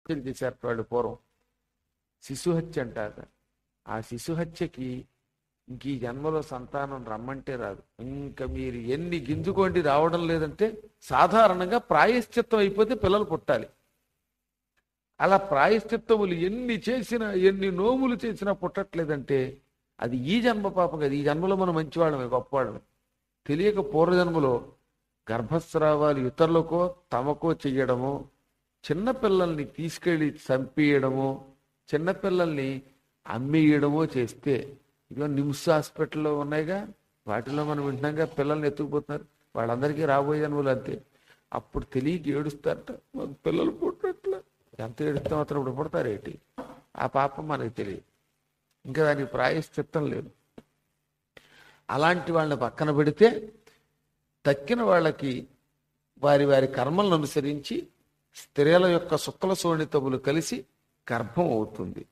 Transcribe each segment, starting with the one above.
హత్యలు చేశారు వాళ్ళు పూర్వం శిశు హత్య అంటారు ఆ శిశు హత్యకి ఇంక ఈ జన్మలో సంతానం రమ్మంటే రాదు ఇంకా మీరు ఎన్ని గింజుకోండి రావడం లేదంటే సాధారణంగా ప్రాయశ్చిత్తం అయిపోతే పిల్లలు పుట్టాలి అలా ప్రాయశ్చిత్తములు ఎన్ని చేసినా ఎన్ని నోములు చేసినా పుట్టట్లేదంటే అది ఈ జన్మ పాపం కదా ఈ జన్మలో మనం మంచివాళ్ళమే గొప్పవాళ్ళమే తెలియక పూర్వజన్మలో గర్భస్రావాలు ఇతరులకో తమకో చెయ్యడము చిన్నపిల్లల్ని తీసుకెళ్ళి చంపేయడము చిన్నపిల్లల్ని అమ్మేయడమో చేస్తే ఇదిగో నిమ్స్ హాస్పిటల్లో ఉన్నాయిగా వాటిలో మనం వింటున్నాగా పిల్లల్ని ఎత్తుకుపోతున్నారు వాళ్ళందరికీ రాబోయే జన్మలు అంతే అప్పుడు తెలియక ఏడుస్తారట మాకు పిల్లలు పుట్టట్లే ఎంత ఏడుస్తాం అతను ఇప్పుడు పుడతారేటి ఆ పాపం మనకి తెలియదు ఇంకా దానికి ప్రాయశ్చిత్తం లేదు అలాంటి వాళ్ళని పక్కన పెడితే తక్కిన వాళ్ళకి వారి వారి కర్మలను అనుసరించి స్త్రీల యొక్క శుక్ల శోణితములు కలిసి గర్భం అవుతుంది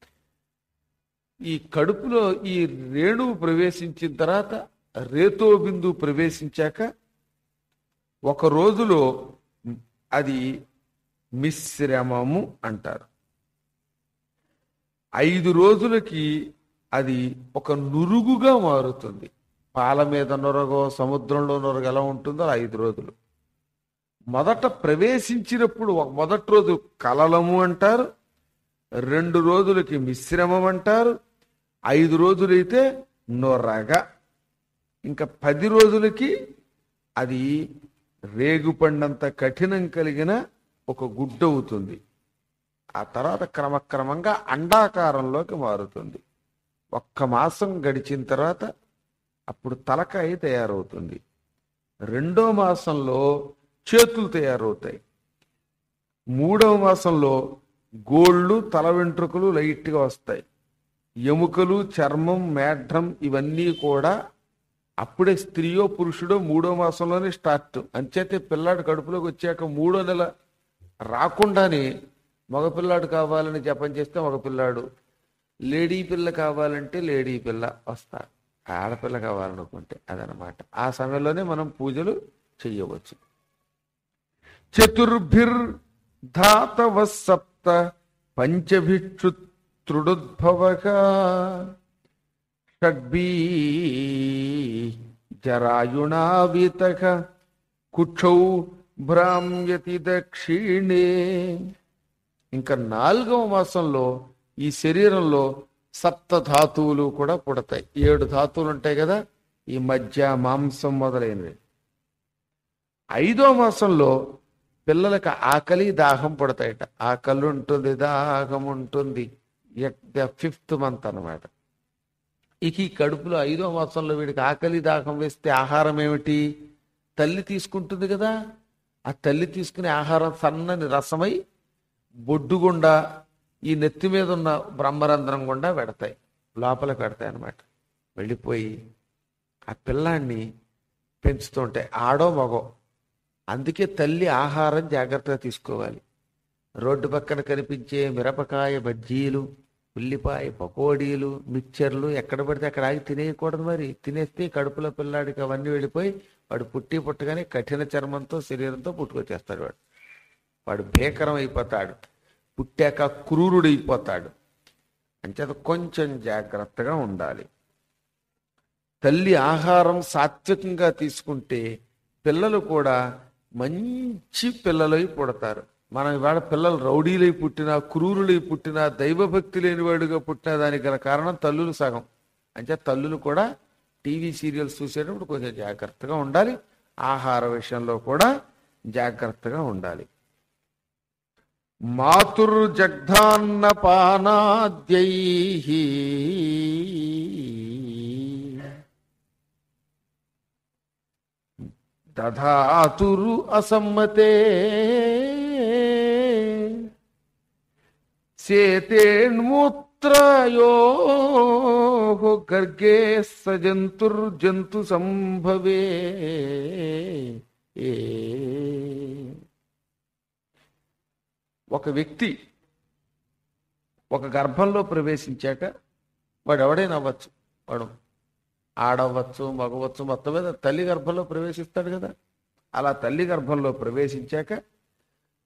ఈ కడుపులో ఈ రేణువు ప్రవేశించిన తర్వాత రేతో బిందు ప్రవేశించాక ఒక రోజులో అది మిశ్రమము అంటారు ఐదు రోజులకి అది ఒక నురుగుగా మారుతుంది పాల మీద నొరగో సముద్రంలో నొరగ ఎలా ఉంటుందో అలా ఐదు రోజులు మొదట ప్రవేశించినప్పుడు ఒక మొదటి రోజు కలలము అంటారు రెండు రోజులకి మిశ్రమం అంటారు ఐదు రోజులైతే నొరగ ఇంకా పది రోజులకి అది రేగుపండంత కఠినం కలిగిన ఒక గుడ్డ అవుతుంది ఆ తర్వాత క్రమక్రమంగా అండాకారంలోకి మారుతుంది ఒక్క మాసం గడిచిన తర్వాత అప్పుడు తలకాయ తయారవుతుంది రెండో మాసంలో చేతులు తయారవుతాయి మూడవ మాసంలో గోళ్ళు తల వెంట్రుకలు లైట్గా వస్తాయి ఎముకలు చర్మం మేఢ్రం ఇవన్నీ కూడా అప్పుడే స్త్రీయో పురుషుడో మూడో మాసంలోనే స్టార్ట్ అంచేతే పిల్లాడు కడుపులోకి వచ్చాక మూడో నెల రాకుండానే మగపిల్లాడు కావాలని జపం చేస్తే మగపిల్లాడు లేడీ పిల్ల కావాలంటే లేడీ పిల్ల వస్తారు ఆడపిల్ల కావాలనుకుంటే అదనమాట ఆ సమయంలోనే మనం పూజలు చెయ్యవచ్చు చతుర్భిర్ ధాతవ సప్త పంచభిక్షు త్రుడుద్భవక షడ్భీ జరాయుణావితక కుక్షౌ భ్రామ్యతి దక్షిణే ఇంకా నాలుగవ మాసంలో ఈ శరీరంలో సప్త ధాతువులు కూడా పుడతాయి ఏడు ధాతువులు ఉంటాయి కదా ఈ మధ్య మాంసం మొదలైనవి ఐదో మాసంలో పిల్లలకు ఆకలి దాహం పుడతాయట ఆకలి ఉంటుంది దాహం ఉంటుంది ద ఫిఫ్త్ మంత్ అన్నమాట ఇక ఈ కడుపులో ఐదో మాసంలో వీడికి ఆకలి దాహం వేస్తే ఆహారం ఏమిటి తల్లి తీసుకుంటుంది కదా ఆ తల్లి తీసుకునే ఆహారం సన్నని రసమై బొడ్డు గుండా ఈ నెత్తి మీద ఉన్న బ్రహ్మరంధ్రం గుండా పెడతాయి లోపలికి పెడతాయి అన్నమాట వెళ్ళిపోయి ఆ పిల్లాన్ని పెంచుతుంటాయి ఆడో మగో అందుకే తల్లి ఆహారం జాగ్రత్తగా తీసుకోవాలి రోడ్డు పక్కన కనిపించే మిరపకాయ బజ్జీలు ఉల్లిపాయ పకోడీలు మిక్చర్లు ఎక్కడ పడితే అక్కడ ఆగి తినేయకూడదు మరి తినేస్తే కడుపులో పిల్లాడికి అవన్నీ వెళ్ళిపోయి వాడు పుట్టి పుట్టగానే కఠిన చర్మంతో శరీరంతో పుట్టుకొచ్చేస్తాడు వాడు వాడు భీకరం అయిపోతాడు పుట్టాక క్రూరుడైపోతాడు అంచేత కొంచెం జాగ్రత్తగా ఉండాలి తల్లి ఆహారం సాత్వికంగా తీసుకుంటే పిల్లలు కూడా మంచి పిల్లలై పుడతారు మనం ఇవాళ పిల్లలు రౌడీలై పుట్టినా క్రూరులై పుట్టినా దైవభక్తి లేనివాడుగా పుట్టిన దానికి గల కారణం తల్లులు సగం అంటే తల్లులు కూడా టీవీ సీరియల్స్ చూసేటప్పుడు కొంచెం జాగ్రత్తగా ఉండాలి ఆహార విషయంలో కూడా జాగ్రత్తగా ఉండాలి మాతుర్జగ్ధాన్న పానాద్యై దధాతురు అసమ్మతే సేతేన్మూత్రయో గర్గే సజంతుర్జంతు సంభవే ఏ ఒక వ్యక్తి ఒక గర్భంలో ప్రవేశించాక వాడు ఎవడైనా అవ్వచ్చు వాడు ఆడవచ్చు మగవచ్చు మొత్తం మీద తల్లి గర్భంలో ప్రవేశిస్తాడు కదా అలా తల్లి గర్భంలో ప్రవేశించాక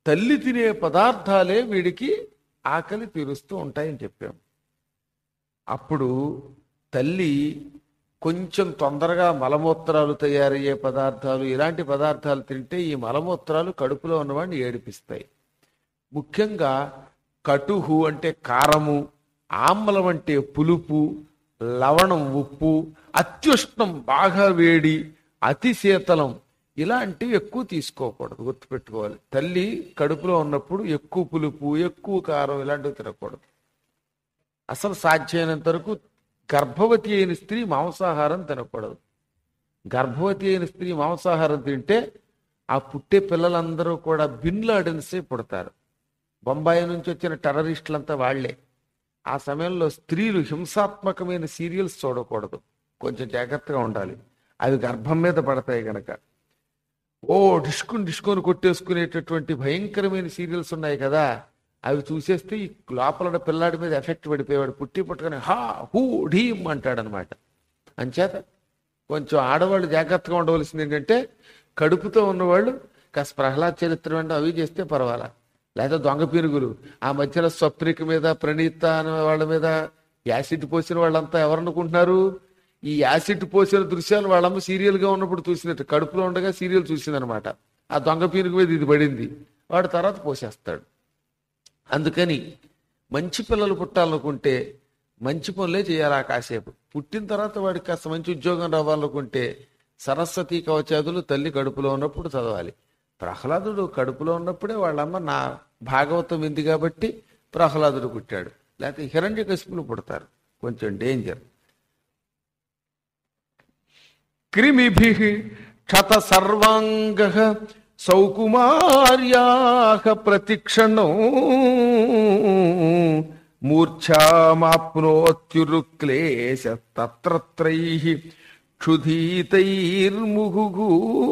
తల్లి తినే పదార్థాలే వీడికి ఆకలి తీరుస్తూ ఉంటాయని చెప్పాం అప్పుడు తల్లి కొంచెం తొందరగా మలమూత్రాలు తయారయ్యే పదార్థాలు ఇలాంటి పదార్థాలు తింటే ఈ మలమూత్రాలు కడుపులో ఉన్నవాడిని ఏడిపిస్తాయి ముఖ్యంగా కటుహు అంటే కారము ఆమ్లం అంటే పులుపు లవణం ఉప్పు అత్యుష్ణం బాగా వేడి అతి శీతలం ఇలాంటివి ఎక్కువ తీసుకోకూడదు గుర్తుపెట్టుకోవాలి తల్లి కడుపులో ఉన్నప్పుడు ఎక్కువ పులుపు ఎక్కువ కారం ఇలాంటివి తినకూడదు అసలు సాధ్యమైనంత వరకు గర్భవతి అయిన స్త్రీ మాంసాహారం తినకూడదు గర్భవతి అయిన స్త్రీ మాంసాహారం తింటే ఆ పుట్టే పిల్లలందరూ కూడా బిన్లాడెన్సే పుడతారు బొంబాయి నుంచి వచ్చిన టెర్రరిస్టులంతా వాళ్లే ఆ సమయంలో స్త్రీలు హింసాత్మకమైన సీరియల్స్ చూడకూడదు కొంచెం జాగ్రత్తగా ఉండాలి అవి గర్భం మీద పడతాయి గనక ఓ డిస్కుని డిస్కుని కొట్టేసుకునేటటువంటి భయంకరమైన సీరియల్స్ ఉన్నాయి కదా అవి చూసేస్తే ఈ లోపల పిల్లాడి మీద ఎఫెక్ట్ పడిపోయేవాడు పుట్టి పుట్టుకొని హా హూ ఢీమ్ అంటాడనమాట అంచేత కొంచెం ఆడవాళ్ళు జాగ్రత్తగా ఉండవలసింది ఏంటంటే కడుపుతో ఉన్నవాళ్ళు కాస్త ప్రహ్లాద్ చరిత్ర అంటే అవి చేస్తే పర్వాలా లేదా దొంగ పీరుగులు ఆ మధ్యన స్వప్నిక మీద ప్రణీత అనే వాళ్ళ మీద యాసిడ్ పోసిన వాళ్ళంతా ఎవరనుకుంటున్నారు ఈ యాసిడ్ పోసిన దృశ్యాలు వాళ్ళమ్మ సీరియల్ గా ఉన్నప్పుడు చూసినట్టు కడుపులో ఉండగా సీరియల్ చూసిందనమాట ఆ దొంగ పీనుగు మీద ఇది పడింది వాడు తర్వాత పోసేస్తాడు అందుకని మంచి పిల్లలు పుట్టాలనుకుంటే మంచి పనులే చేయాలి ఆ కాసేపు పుట్టిన తర్వాత వాడికి కాస్త మంచి ఉద్యోగం రావాలనుకుంటే సరస్వతి కవచాదులు తల్లి కడుపులో ఉన్నప్పుడు చదవాలి ప్రహ్లాదుడు కడుపులో ఉన్నప్పుడే వాళ్ళమ్మ నా భాగవతం ఉంది కాబట్టి ప్రహ్లాదుడు పుట్టాడు లేకపోతే హిరణ్య కశిపులు పుడతారు కొంచెం డేంజర్ క్రిమిభి క్షత సర్వాంగ సౌకుమార్యా ప్రతిక్షణం మూర్ఛామాప్నోత్యురుక్లేశ తత్రత్రై క్షుధీతైర్ముహు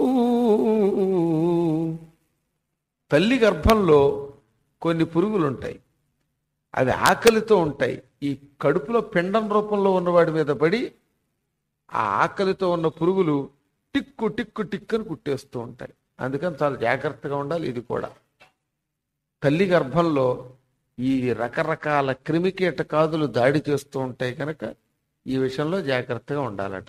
తల్లి గర్భంలో కొన్ని పురుగులు ఉంటాయి అవి ఆకలితో ఉంటాయి ఈ కడుపులో పిండం రూపంలో ఉన్నవాడి మీద పడి ఆ ఆకలితో ఉన్న పురుగులు టిక్కు టిక్కు టిక్కుని కుట్టేస్తూ ఉంటాయి అందుకని చాలా జాగ్రత్తగా ఉండాలి ఇది కూడా తల్లి గర్భంలో ఈ రకరకాల క్రిమి కీటకాదులు దాడి చేస్తూ ఉంటాయి కనుక ఈ విషయంలో జాగ్రత్తగా ఉండాలట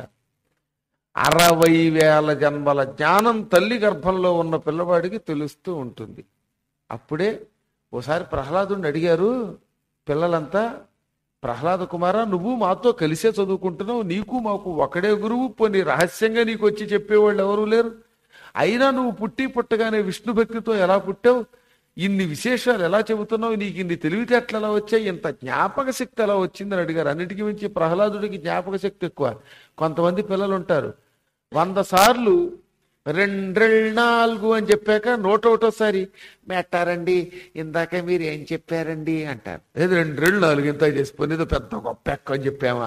అరవై వేల జన్మల జ్ఞానం తల్లి గర్భంలో ఉన్న పిల్లవాడికి తెలుస్తూ ఉంటుంది అప్పుడే ఓసారి ప్రహ్లాదుని అడిగారు పిల్లలంతా ప్రహ్లాద కుమార నువ్వు మాతో కలిసే చదువుకుంటున్నావు నీకు మాకు ఒకడే గురువు పోనీ రహస్యంగా నీకు వచ్చి చెప్పేవాళ్ళు ఎవరు లేరు అయినా నువ్వు పుట్టి పుట్టగానే విష్ణు భక్తితో ఎలా పుట్టావు ఇన్ని విశేషాలు ఎలా చెబుతున్నావు నీకు ఇన్ని తెలివితేటలు ఎలా వచ్చాయి ఇంత జ్ఞాపక శక్తి ఎలా వచ్చిందని అడిగారు అన్నిటికీ మించి ప్రహ్లాదుడికి జ్ఞాపక శక్తి ఎక్కువ కొంతమంది పిల్లలు ఉంటారు వంద సార్లు రెండ్రెళ్ళు నాలుగు అని చెప్పాక నూట ఒకటోసారి మెట్టారండి ఇందాక మీరు ఏం చెప్పారండి అంటారు లేదు రెండ్రెళ్ళు నాలుగు ఇంత చేసిపోయి ఏదో పెద్ద గొప్ప ఎక్క అని చెప్పామా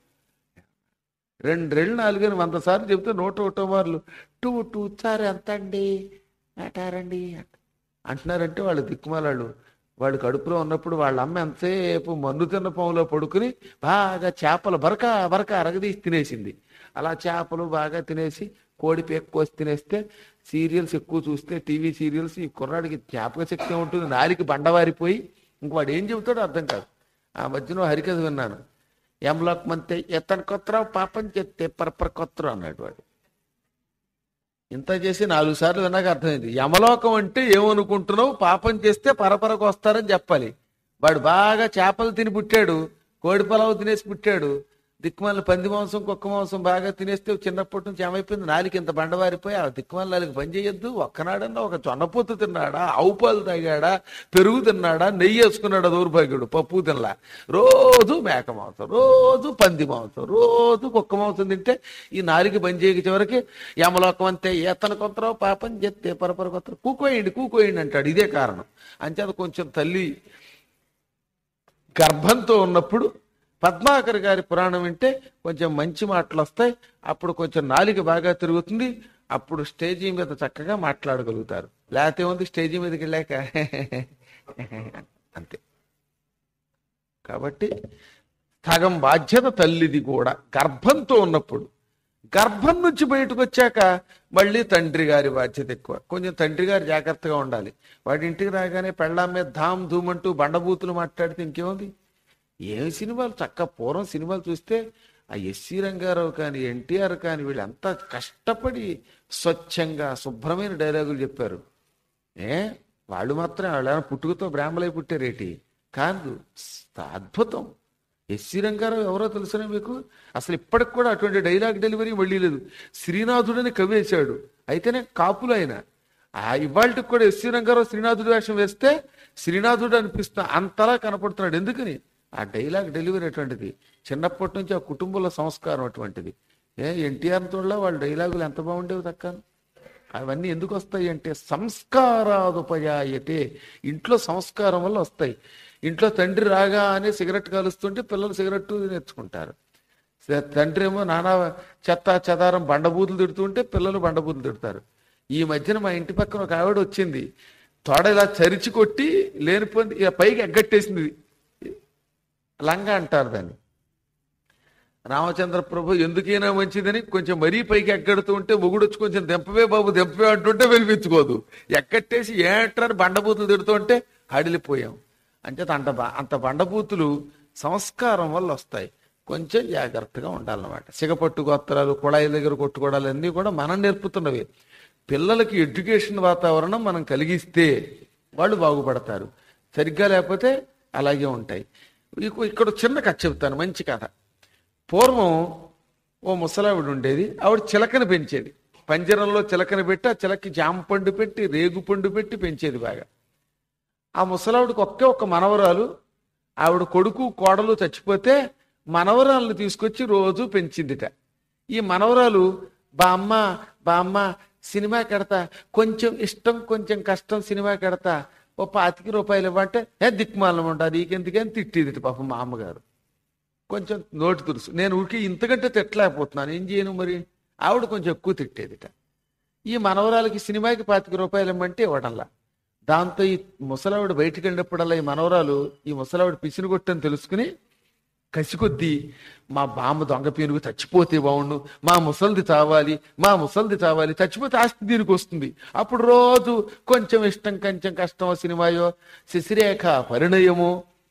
రెండ్రెళ్ళు నాలుగు అని వంద సార్లు చెప్తే నూట ఒకటో మార్లు టూ టూ సార్ ఎంత అండి మెట్టారండి అంట అంటున్నారంటే వాళ్ళు దిక్కుమాలాళ్ళు వాడు కడుపులో ఉన్నప్పుడు వాళ్ళ అమ్మ ఎంతసేపు మన్ను తిన్న పొంలో పడుకుని బాగా చేపలు బరక బరక అరగదీసి తినేసింది అలా చేపలు బాగా తినేసి కోడి పేక్ కోసి తినేస్తే సీరియల్స్ ఎక్కువ చూస్తే టీవీ సీరియల్స్ ఈ కుర్రాడికి జ్ఞాపక శక్తి ఉంటుంది నాలికి బండవారిపోయి ఇంక వాడు ఏం చెబుతాడో అర్థం కాదు ఆ మధ్యలో హరికథ విన్నాను ఎంలోక్ మంతే ఎత్తని కొత్తరావు పాపం చెప్తే పరపర కొత్తరు అన్నాడు వాడు ఇంత చేసి నాలుగు సార్లు విన్నాక అర్థమైంది యమలోకం అంటే ఏమనుకుంటున్నావు పాపం చేస్తే పరపరకు వస్తారని చెప్పాలి వాడు బాగా చేపలు తిని పుట్టాడు కోడి పొలావు తినేసి పుట్టాడు దిక్కుమాల పంది మాంసం కుక్క మాంసం బాగా తినేస్తే చిన్నప్పటి నుంచి ఏమైపోయింది నాలుగు ఇంత బండవారిపోయి ఆ దిక్కుమాల నాలుగు పని చేయొద్దు ఒక్కనాడన్నా ఒక జొన్నపొత్తు తిన్నాడా ఆవు పాలు తాగాడా పెరుగు తిన్నాడా నెయ్యి వేసుకున్నాడా దౌర్భాగ్యుడు పప్పు తినలా రోజు మేక మాంసం రోజు పంది మాంసం రోజు కుక్క మాంసం తింటే ఈ నాలుగు పని చేయక చివరికి యమలోకం అంతే ఏతన కొత్తరావు పాపం చెత్తే పరపర కొత్తరావు కూకోయండి కూకోయండి అంటాడు ఇదే కారణం అంచేత కొంచెం తల్లి గర్భంతో ఉన్నప్పుడు పద్మాకర్ గారి పురాణం వింటే కొంచెం మంచి మాటలు వస్తాయి అప్పుడు కొంచెం నాలిక బాగా తిరుగుతుంది అప్పుడు స్టేజీ మీద చక్కగా మాట్లాడగలుగుతారు లేకపోతే ఉంది స్టేజీ మీదకి వెళ్ళాక అంతే కాబట్టి సగం బాధ్యత తల్లిది కూడా గర్భంతో ఉన్నప్పుడు గర్భం నుంచి బయటకు వచ్చాక మళ్ళీ తండ్రి గారి బాధ్యత ఎక్కువ కొంచెం తండ్రి గారు జాగ్రత్తగా ఉండాలి వాడి ఇంటికి రాగానే పెళ్ళాం మీద ధామ్ ధూమ్ అంటూ బండబూతులు మాట్లాడితే ఇంకేముంది ఏం సినిమాలు చక్క పూర్వం సినిమాలు చూస్తే ఆ ఎస్సీ రంగారావు కానీ ఎన్టీఆర్ కానీ వీళ్ళంతా కష్టపడి స్వచ్ఛంగా శుభ్రమైన డైలాగులు చెప్పారు ఏ వాళ్ళు మాత్రం వాళ్ళు ఏమైనా పుట్టుకతో బ్రాహ్మలై పుట్టారేటి కాదు స్- అద్భుతం ఎస్సీ రంగారావు ఎవరో తెలుసునా మీకు అసలు ఇప్పటికి కూడా అటువంటి డైలాగ్ డెలివరీ మళ్ళీ లేదు శ్రీనాథుడని కవి వేశాడు అయితేనే కాపులు ఆయన ఆ ఇవాళకి కూడా ఎస్సీ రంగారావు శ్రీనాథుడి వేషం వేస్తే శ్రీనాథుడు అనిపిస్తా అంతలా కనపడుతున్నాడు ఎందుకని ఆ డైలాగ్ డెలివరీ అటువంటిది చిన్నప్పటి నుంచి ఆ కుటుంబంలో సంస్కారం అటువంటిది ఏ ఎన్టీఆర్ తోళ్ళ వాళ్ళ డైలాగులు ఎంత బాగుండేవి దక్కాను అవన్నీ ఎందుకు వస్తాయి అంటే సంస్కారాదుపయాయతే ఇంట్లో సంస్కారం వల్ల వస్తాయి ఇంట్లో తండ్రి రాగానే సిగరెట్ కాలుస్తుంటే పిల్లలు సిగరెట్ నేర్చుకుంటారు స- తండ్రి ఏమో నానా చెత్త చెదారం బండబూతులు తిడుతుంటే పిల్లలు బండబూతులు తిడతారు ఈ మధ్యన మా ఇంటి పక్కన ఒక ఆవిడ వచ్చింది తోడ ఇలా చరిచి కొట్టి లేనిపోయింది ఇక పైకి ఎగ్గట్టేసింది లంగా అంటారు దాన్ని రామచంద్ర ప్రభు ఎందుకైనా మంచిదని కొంచెం మరీ పైకి ఎక్కడుతూ ఉంటే మొగుడు వచ్చి కొంచెం దెంపవే బాబు దెంపవే అంటుంటే వినిపించుకోదు ఎక్కట్టేసి ఏట్రని బండబూతులు తిడుతూ ఉంటే హడిలిపోయాం అంటే అంత బ- అంత బండబూతులు సంస్కారం వల్ల వస్తాయి కొంచెం జాగ్రత్తగా ఉండాలన్నమాట సిగపట్టు గోత్రాలు కుళాయి దగ్గర కొట్టుకోవడాలు అన్నీ కూడా మనం నేర్పుతున్నవి పిల్లలకి ఎడ్యుకేషన్ వాతావరణం మనం కలిగిస్తే వాళ్ళు బాగుపడతారు సరిగ్గా లేకపోతే అలాగే ఉంటాయి ఇక- ఇక్కడ చిన్న కథ చెప్తాను మంచి కథ పూర్వం ఓ ముసలావిడ ఉండేది ఆవిడ చిలకని పెంచేది పంజరంలో చిలకని పెట్టి ఆ చిలకి జామ పండు పెట్టి రేగు పండు పెట్టి పెంచేది బాగా ఆ ముసలావిడికి ఒకే ఒక్క మనవరాలు ఆవిడ కొడుకు కోడలు చచ్చిపోతే మనవరాలను తీసుకొచ్చి రోజు పెంచిందిట ఈ మనవరాలు బామ్మ బామ్మ సినిమా కడతా కొంచెం ఇష్టం కొంచెం కష్టం సినిమా కడతా ఓ పాతిక రూపాయలు ఇవ్వంటే ఏ దిక్మాలం ఉంటుంది నీకెందుకని తిట్టిదిట పాపం మా అమ్మగారు కొంచెం నోటి తురుసు నేను ఊరికి ఇంతకంటే తిట్టలేకపోతున్నాను ఏం చేయను మరి ఆవిడ కొంచెం ఎక్కువ తిట్టేదిట ఈ మనవరాలకి సినిమాకి పాతిక రూపాయలు ఇమ్మంటే ఇవ్వడంలా దాంతో ఈ ముసలావిడ బయటికి వెళ్ళినప్పుడల్లా ఈ మనవరాలు ఈ ముసలావిడ పిసిని కొట్టని తెలుసుకుని కసికొద్దీ మా బామ్మ దొంగ పీనుగు చచ్చిపోతే బాగుండు మా ముసలిది చావాలి మా ముసలిది చావాలి చచ్చిపోతే ఆస్తి దీనికి వస్తుంది అప్పుడు రోజు కొంచెం ఇష్టం కొంచెం కష్టం సినిమాయో శశిరేఖ పరిణయము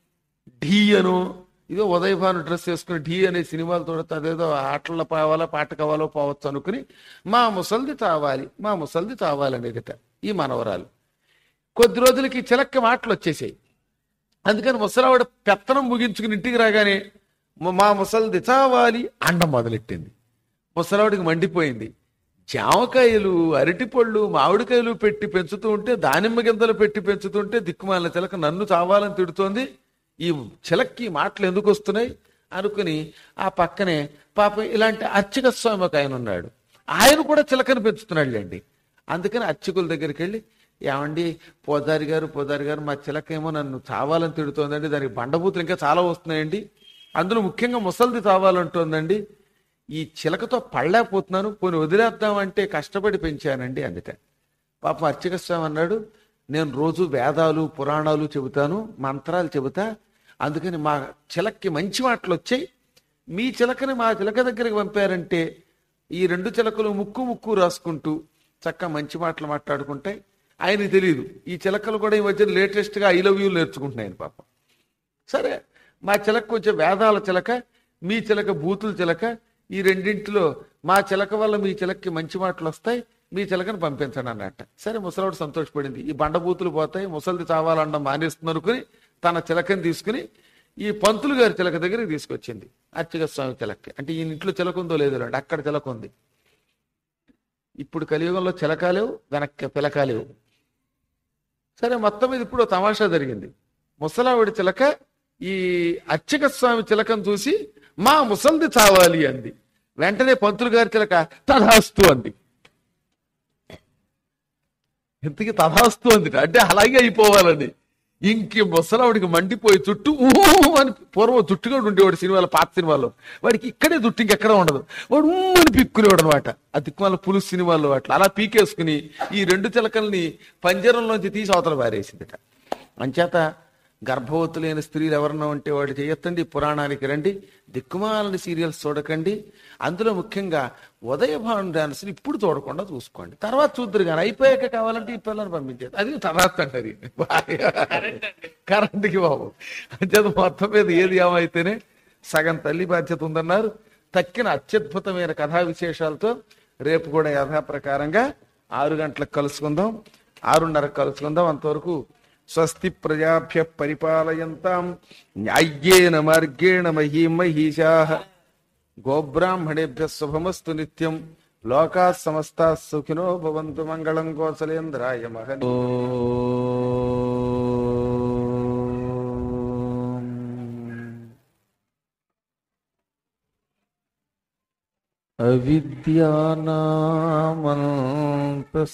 ఢీ అను ఇదో ఉదయభాను డ్రెస్ వేసుకుని ఢీ అనే సినిమాలు చూడతా అదేదో ఆటల్లో పోవాలా పాట కావాలో పోవచ్చు అనుకుని మా ముసలిది తావాలి మా ముసలిది తావాలి అనేదిట ఈ మనవరాలు కొద్ది రోజులకి చిలక్క మాటలు వచ్చేసాయి అందుకని ముసలావిడ పెత్తనం ముగించుకుని ఇంటికి రాగానే "మ- మా ముసలిది చావాలి అండం మొదలెట్టింది ముసలావిడికి మండిపోయింది జామకాయలు అరటిపళ్ళు మామిడికాయలు పెట్టి పెంచుతూ ఉంటే దానిమ్మ గింజలు పెట్టి పెంచుతుంటే దిక్కుమాలిన చిలక నన్ను చావాలని తిడుతోంది ఈ చిలక్కి మాటలు ఎందుకు వస్తున్నాయి అనుకుని ఆ పక్కనే పాప ఇలాంటి అర్చక స్వామి ఒక ఆయన ఉన్నాడు ఆయన కూడా చిలకని పెంచుతున్నాడులేండి అందుకని అర్చకుల దగ్గరికి వెళ్ళి ఏమండి పోదారి గారు పోదారి గారు మా చిలక ఏమో నన్ను చావాలని తిడుతోందండి దానికి బండబూతులు ఇంకా చాలా వస్తున్నాయండి అందులో ముఖ్యంగా ముసలిది చావాలంటోందండి ఈ చిలకతో పడలేకపోతున్నాను పోనీ వదిలేద్దామంటే కష్టపడి పెంచానండి అందుట పాపం అర్చక స్వామి అన్నాడు నేను రోజు వేదాలు పురాణాలు చెబుతాను మంత్రాలు చెబుతా అందుకని మా చిలక్కి మంచి మాటలు వచ్చాయి మీ చిలకని మా చిలక దగ్గరికి పంపారంటే ఈ రెండు చిలకలు ముక్కు ముక్కు రాసుకుంటూ చక్కగా మంచి మాటలు మాట్లాడుకుంటాయి ఆయనకి తెలియదు ఈ చిలకలు కూడా ఈ మధ్య లేటెస్ట్గా ఐ లవ్ యూ నేర్చుకుంటున్నాయి పాపం సరే మా చిలక కొంచెం వేదాల చిలక మీ చిలక బూతుల చిలక ఈ రెండింటిలో మా చిలక వల్ల మీ చిలకకి మంచి మాటలు వస్తాయి మీ చిలకని పంపించండి అన్నట్ట సరే ముసలావిడ సంతోషపడింది ఈ బండబూతులు పోతాయి ముసలిది చావాలన్న మానేస్తుంది అనుకుని తన చిలకని తీసుకుని ఈ పంతులు గారి చిలక దగ్గరికి తీసుకొచ్చింది అర్చక స్వామి చిలక్కి అంటే ఈ ఇంట్లో చిలక ఉందో లేదో లేండి అక్కడ చిలక ఉంది ఇప్పుడు కలియుగంలో చిలకాలేవు వెనక్కి పిలకాలేవు సరే మొత్తం మీద ఇప్పుడు ఓ తమాషా జరిగింది ముసలావిడి చిలక ఈ అర్చక స్వామి చిలకను చూసి మా ముసల్ది చావాలి అంది వెంటనే పంతులు గారి చిలక తథాస్తు అంది ఇంతకి తథాస్తు అంది అంటే అలాగే అయిపోవాలని ఇంక ముసలావిడికి మండిపోయి చుట్టూ ఊ అని పూర్వం చుట్టుగా ఉండేవాడు సినిమాలో పాత సినిమాలో వాడికి ఇక్కడే చుట్టూ ఇంకెక్కడ ఉండదు వాడు ఊ అని పిక్కునేవాడు అనమాట ఆ దిక్కుమాల పులుసు సినిమాల్లో అట్లా అలా పీకేసుకుని ఈ రెండు చిలకల్ని పంజరంలోంచి తీసి అవతల పారేసిందిట అంచేత గర్భవతులైన స్త్రీలు ఎవరన్నా ఉంటే వాళ్ళు చేయొత్తండి పురాణానికి రండి దిక్కుమాలని సీరియల్స్ చూడకండి అందులో ముఖ్యంగా ఉదయభాను డాన్స్ ఇప్పుడు చూడకుండా చూసుకోండి తర్వాత చూద్దరు కానీ అయిపోయాక కావాలంటే ఈ పిల్లల్ని పంపించేది అది తర్వాత అంటారు కరెంట్కి బాబు అంచేత మొత్తం మీద ఏది ఏమైతేనే సగం తల్లి బాధ్యత ఉందన్నారు తక్కిన అత్యద్భుతమైన కథా విశేషాలతో రేపు కూడా యథాప్రకారంగా ఆరు గంటలకు కలుసుకుందాం ఆరున్నరకు కలుసుకుందాం అంతవరకు స్వస్తి ప్రజాభ్య పరిపాలయంతాం న్యాయ్యేన మార్గేణ మహీ మహిషా గోబ్రాహ్మణేభ్య శుభమస్తు నిత్యం లోకా సమస్తా సుఖినో భవంతు మంగళం కోసలేంద్రాయ మహని అవిద్యానామంత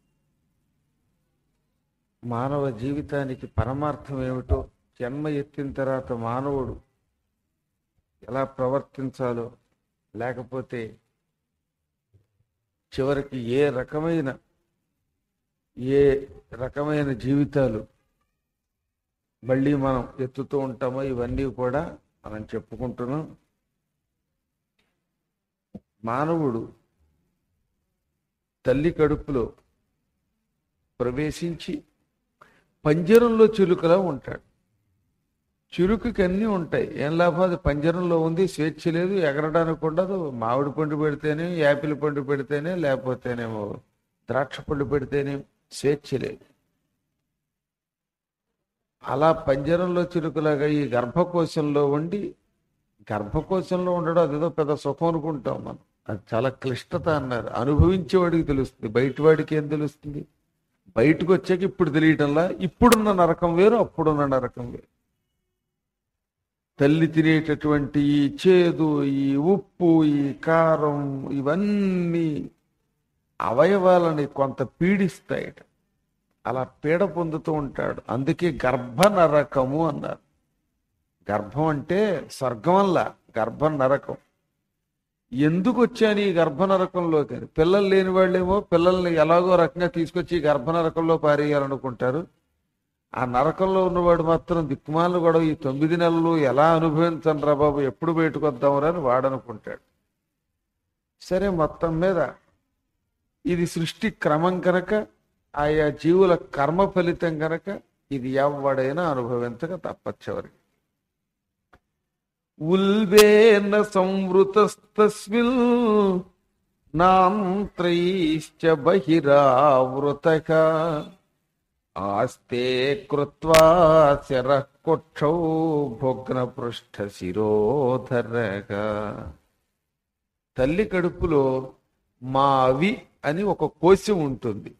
మానవ జీవితానికి పరమార్థం ఏమిటో జన్మ ఎత్తిన తర్వాత మానవుడు ఎలా ప్రవర్తించాలో లేకపోతే చివరికి ఏ రకమైన ఏ రకమైన జీవితాలు మళ్ళీ మనం ఎత్తుతూ ఉంటామో ఇవన్నీ కూడా మనం చెప్పుకుంటున్నాం మానవుడు తల్లి కడుపులో ప్రవేశించి పంజరంలో చిలుకలా ఉంటాడు చిలుకకి అన్నీ ఉంటాయి ఏం లాభం అది పంజరంలో ఉంది స్వేచ్ఛ లేదు ఎగరడానికి ఉండదు మామిడి పండు పెడితేనే యాపిల్ పండు పెడితేనే లేకపోతేనేమో ద్రాక్ష పండు పెడితేనే స్వేచ్ఛ లేదు అలా పంజరంలో చిలుకలాగా ఈ గర్భకోశంలో ఉండి గర్భకోశంలో ఉండడం అదేదో పెద్ద సుఖం అనుకుంటాం మనం అది చాలా క్లిష్టత అన్నారు అనుభవించేవాడికి తెలుస్తుంది బయటవాడికి ఏం తెలుస్తుంది బయటకు వచ్చాక ఇప్పుడు తెలియటంలా ఇప్పుడున్న నరకం వేరు అప్పుడున్న నరకం వేరు తల్లి తినేటటువంటి ఈ చేదు ఈ ఉప్పు ఈ కారం ఇవన్నీ అవయవాలని కొంత పీడిస్తాయట అలా పీడ పొందుతూ ఉంటాడు అందుకే గర్భ నరకము అన్నారు గర్భం అంటే స్వర్గంలా గర్భం నరకం ఎందుకు వచ్చాను ఈ గర్భ నరకంలోకి అని పిల్లలు లేని వాళ్ళేమో పిల్లల్ని ఎలాగో రకంగా తీసుకొచ్చి ఈ గర్భ నరకంలో పారేయాలనుకుంటారు ఆ నరకంలో ఉన్నవాడు మాత్రం దిక్కుమాలను కూడా ఈ తొమ్మిది నెలలు ఎలా అనుభవించను రా బాబు ఎప్పుడు బయటకు వద్దామరా అని వాడనుకుంటాడు సరే మొత్తం మీద ఇది సృష్టి క్రమం కనుక ఆయా జీవుల కర్మ ఫలితం కనుక ఇది ఎవడైనా అనుభవించక తప్పచ్చవరికి ఉల్బేన సంవృతస్తస్మిల్ నాంత్రైశ్చ బహిరావృతక ఆస్తే కృత్వా శరః కుక్షౌ భొగ్న పృష్ఠ శిరోధరగా తల్లి కడుపులో మావి అని ఒక కోశం ఉంటుంది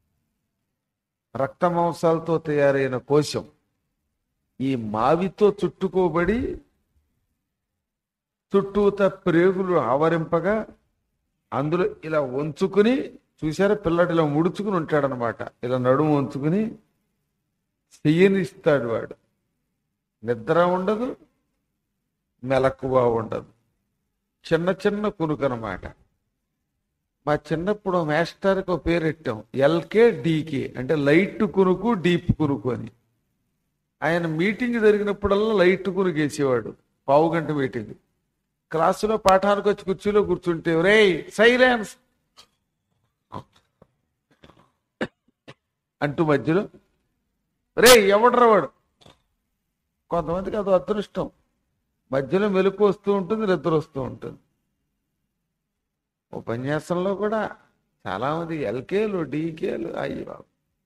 రక్త మాంసాలతో తయారైన కోశం ఈ మావితో చుట్టుకోబడి చుట్టూత ప్రేగులు ఆవరింపగా అందులో ఇలా వంచుకుని చూసారా పిల్లడు ఇలా ముడుచుకుని ఉంటాడనమాట ఇలా నడుము వంచుకుని చెయ్యనిస్తాడు వాడు నిద్ర ఉండదు మెలకువ ఉండదు చిన్న చిన్న కునుకు అనమాట మా చిన్నప్పుడు మాస్టర్కి ఒక పేరు పెట్టాం ఎల్కే డీకే అంటే లైట్ కునుకు డీప్ కునుకు అని ఆయన మీటింగ్ జరిగినప్పుడల్లా లైట్ కునుకు వేసేవాడు పావు గంట మీటింగ్ క్లాసులో పాఠానికి వచ్చి కుర్చీలో కూర్చుంటే రే సైలెన్స్ అంటూ మధ్యలో రే ఎవడ్రా వాడు కొంతమందికి అది అదృష్టం మధ్యలో మెలకు వస్తూ ఉంటుంది నిద్ర వస్తూ ఉంటుంది ఉపన్యాసంలో కూడా చాలా మంది ఎల్కేలు డీకేలు అయ్యి బాబు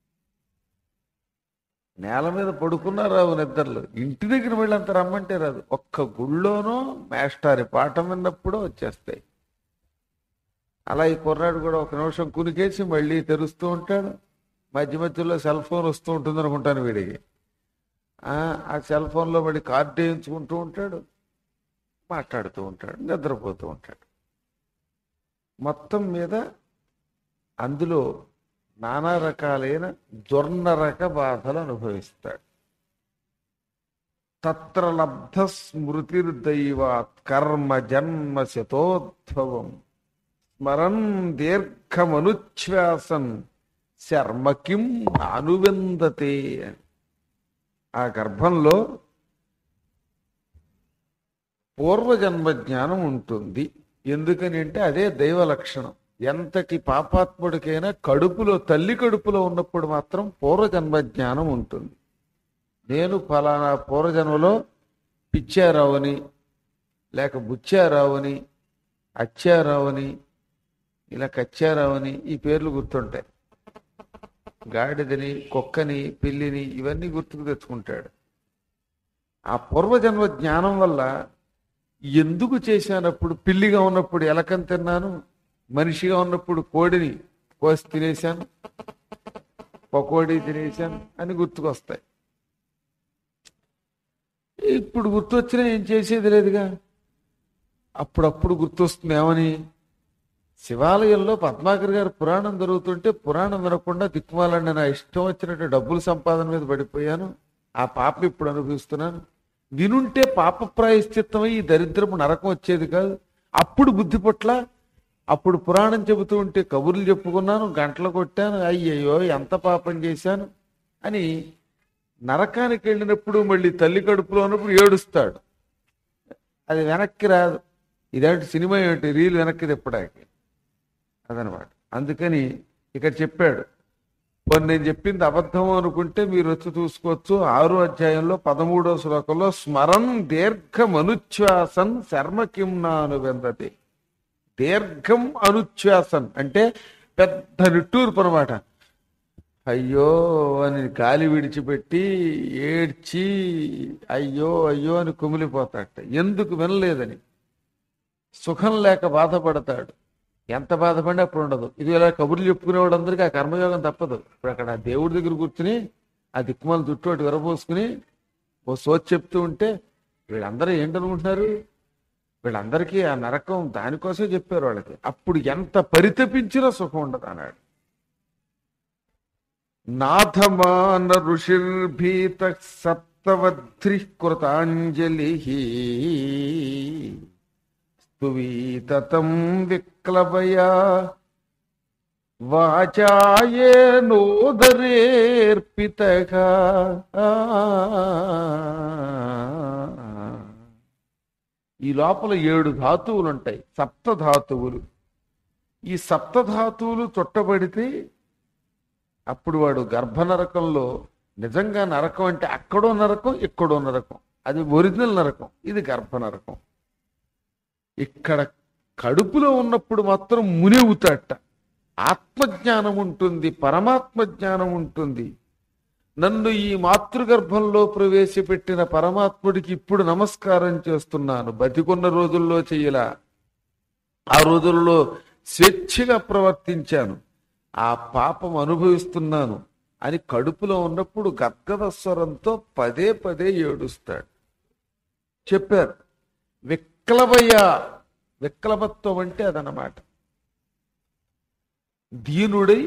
నేల మీద పడుకున్నారు రావు నిద్రలు ఇంటి దగ్గర వెళ్ళంత రమ్మంటే రాదు ఒక్క గుళ్ళోనో మేస్టారి పాఠం విన్నప్పుడు వచ్చేస్తాయి అలా ఈ కుర్రాడు కూడా ఒక నిమిషం కునికేసి మళ్ళీ తెరుస్తూ ఉంటాడు మధ్య మధ్యలో సెల్ ఫోన్ వస్తూ ఉంటుంది అనుకుంటాను వీడికి ఆ ఆ సెల్ ఫోన్లో మళ్ళీ కార్డు వేయించుకుంటూ ఉంటాడు మాట్లాడుతూ ఉంటాడు నిద్రపోతూ ఉంటాడు మొత్తం మీద అందులో నానా రకాలైన దుర్నరక బాధలు అనుభవిస్తాడు తత్ర లబ్ధ స్మృతిర్దైవాత్ కర్మ జన్మ శతోద్భవం స్మరన్ దీర్ఘమనుచ్ఛ్వాసన్ శర్మ కిం అనువిందతే ఆ గర్భంలో పూర్వజన్మ జ్ఞానం ఉంటుంది ఎందుకని అంటే అదే దైవ లక్షణం ఎంతటి పాపాత్ముడికైనా కడుపులో తల్లి కడుపులో ఉన్నప్పుడు మాత్రం పూర్వజన్మ జ్ఞానం ఉంటుంది నేను ఫలానా పూర్వజన్మలో పిచ్చారావుని లేక బుచ్చారావుని అచ్చారావుని ఇలా కచ్చారావుని ఈ పేర్లు గుర్తుంటాయి గాడిదని కుక్కని పిల్లిని ఇవన్నీ గుర్తుకు తెచ్చుకుంటాడు ఆ పూర్వజన్మ జ్ఞానం వల్ల ఎందుకు చేశానప్పుడు పిల్లిగా ఉన్నప్పుడు ఎలకని తిన్నాను మనిషిగా ఉన్నప్పుడు కోడిని కోసి తినేశాను పకోడీ తినేశాను అని గుర్తుకొస్తాయి ఇప్పుడు గుర్తొచ్చినా ఏం చేసేది లేదుగా అప్పుడప్పుడు గుర్తొస్తుంది ఏమని శివాలయంలో పద్మాకర్ గారి పురాణం జరుగుతుంటే పురాణం వినకుండా దిక్కుమాలండి నా ఇష్టం వచ్చినట్టు డబ్బుల సంపాదన మీద పడిపోయాను ఆ పాప ఇప్పుడు అనుభవిస్తున్నాను వినుంటే పాప ప్రాయశ్చిత్తమై ఈ దరిద్రపు నరకం వచ్చేది కాదు అప్పుడు బుద్ధి పట్ల అప్పుడు పురాణం చెబుతూ ఉంటే కబుర్లు చెప్పుకున్నాను గంటలు కొట్టాను అయ్యయ్యో ఎంత పాపం చేశాను అని నరకానికి వెళ్ళినప్పుడు మళ్ళీ తల్లి కడుపులో ఉన్నప్పుడు ఏడుస్తాడు అది వెనక్కి రాదు ఇదేంటి సినిమా ఏమిటి రీల్ వెనక్కి తిప్పడానికి అదనమాట అందుకని ఇక్కడ చెప్పాడు కొన్ని నేను చెప్పింది అబద్ధం అనుకుంటే మీరు వచ్చి చూసుకోవచ్చు ఆరో అధ్యాయంలో పదమూడో శ్లోకంలో స్మరన్ దీర్ఘం అనుచ్ఛ్వాసన్ శర్మ కిం నాను వెందతి దీర్ఘం అనుచ్ఛ్వాసన్ అంటే పెద్ద నిట్టూర్పు అనమాట అయ్యో అని గాలి విడిచిపెట్టి ఏడ్చి అయ్యో అయ్యో అని కుమిలిపోతాడట ఎందుకు వినలేదని సుఖం లేక బాధపడతాడు ఎంత బాధపడినా అప్పుడు ఉండదు ఇది ఇలా కబుర్లు చెప్పుకునేవాడు అందరికీ ఆ కర్మయోగం తప్పదు ఇప్పుడు అక్కడ ఆ దేవుడి దగ్గర కూర్చుని ఆ దిక్కుమాల జుట్టు ఒకటి విరబోసుకుని ఓ సోచ్ చెప్తూ ఉంటే వీళ్ళందరూ ఏంటనుకుంటున్నారు వీళ్ళందరికీ ఆ నరకం దానికోసమే చెప్పారు వాళ్ళకి అప్పుడు ఎంత పరితపించినా సుఖం ఉండదు అన్నాడు నాథమాన ఋషిర్భీత సప్తవద్రి కృతాంజలి స్తువీతతం విక్లవయా వాచాయే నోదరేర్పితగా ఈ లోపల ఏడు ధాతువులు ఉంటాయి సప్త ధాతువులు ఈ సప్త ధాతువులు చుట్టబడితే అప్పుడు వాడు గర్భ నరకంలో నిజంగా నరకం అంటే అక్కడో నరకం ఇక్కడో నరకం అది ఒరిజినల్ నరకం ఇది గర్భ నరకం ఇక్కడ కడుపులో ఉన్నప్పుడు మాత్రం మునివుతాట ఆత్మజ్ఞానం ఉంటుంది పరమాత్మ జ్ఞానం ఉంటుంది నన్ను ఈ మాతృగర్భంలో ప్రవేశపెట్టిన పరమాత్ముడికి ఇప్పుడు నమస్కారం చేస్తున్నాను బతికున్న రోజుల్లో చెయ్యలా ఆ రోజుల్లో స్వేచ్ఛగా ప్రవర్తించాను ఆ పాపం అనుభవిస్తున్నాను అని కడుపులో ఉన్నప్పుడు గద్గద స్వరంతో పదే పదే ఏడుస్తాడు చెప్పారు విక్లవయ్య విక్లవత్వం అంటే అదనమాట దీనుడై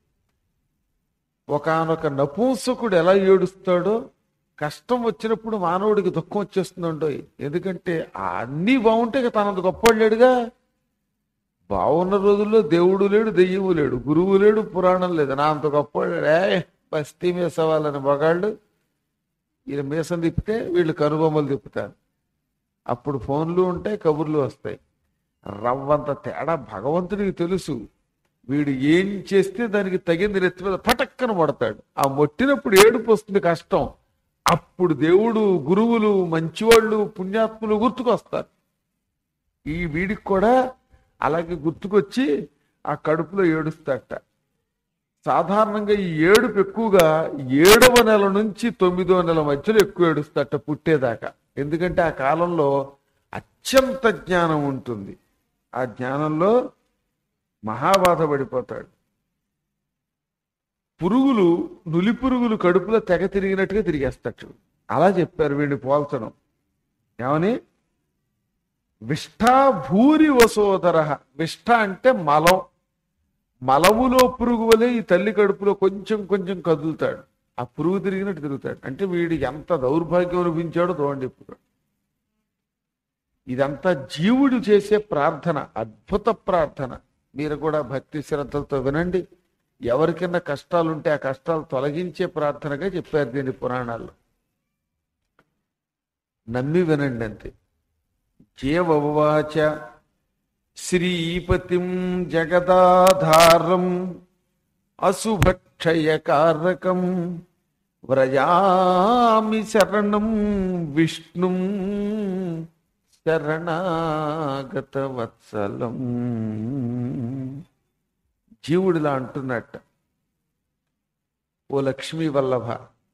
ఒకానొక నపూంసకుడు ఎలా ఏడుస్తాడో కష్టం వచ్చినప్పుడు మానవుడికి దుఃఖం వచ్చేస్తుందండో ఎందుకంటే ఆ అన్నీ బాగుంటే ఇక తనంత గొప్పవాడు లేడుగా బాగున్న రోజుల్లో దేవుడు లేడు దెయ్యము లేడు గురువు లేడు పురాణం లేదు నా అంత గొప్పవాడు ఏ బస్తీ మీసవాలని మగాళ్ళు ఈయన మీసం తిప్పితే వీళ్ళు కనుబొమ్మలు తిప్పుతారు అప్పుడు ఫోన్లు ఉంటాయి కబుర్లు వస్తాయి రవ్వంత తేడా భగవంతుడికి తెలుసు వీడు ఏం చేస్తే దానికి తగింది నెత్తి మీద పటక్కన పడతాడు ఆ మొట్టినప్పుడు ఏడుపు వస్తుంది కష్టం అప్పుడు దేవుడు గురువులు మంచివాళ్ళు పుణ్యాత్ములు గుర్తుకొస్తారు ఈ వీడికి కూడా అలాగే గుర్తుకొచ్చి ఆ కడుపులో ఏడుస్తాట సాధారణంగా ఈ ఏడుపు ఎక్కువగా ఏడవ నెల నుంచి తొమ్మిదవ నెల మధ్యలో ఎక్కువ ఏడుస్తాట పుట్టేదాకా ఎందుకంటే ఆ కాలంలో అత్యంత జ్ఞానం ఉంటుంది ఆ జ్ఞానంలో మహాబాధ పడిపోతాడు పురుగులు నులి పురుగులు కడుపులో తెగ తిరిగినట్టుగా తిరిగేస్తాడు అలా చెప్పారు వీడిని పోల్చడం ఏమని విష్ఠా భూరి వసోదర విష్ఠ అంటే మలం మలములో పురుగు వలె ఈ తల్లి కడుపులో కొంచెం కొంచెం కదులుతాడు ఆ పురుగు తిరిగినట్టు తిరుగుతాడు అంటే వీడి ఎంత దౌర్భాగ్యం అనిపించాడో చూడండి ఇప్పుడు ఇదంతా జీవుడు చేసే ప్రార్థన అద్భుత ప్రార్థన మీరు కూడా భక్తి శ్రద్ధలతో వినండి ఎవరికైనా కష్టాలుంటే ఆ కష్టాలు తొలగించే ప్రార్థనగా చెప్పారు దీని పురాణాల్లో నమ్మి వినండి అంతే జీవవాచ శ్రీపతిం జగదాధారం అశుభక్షయకారకం వ్రజామి శరణం విష్ణుం శరణాగత వత్సలం జీవుడిలా అంటున్నట్ట ఓ లక్ష్మీ వల్లభ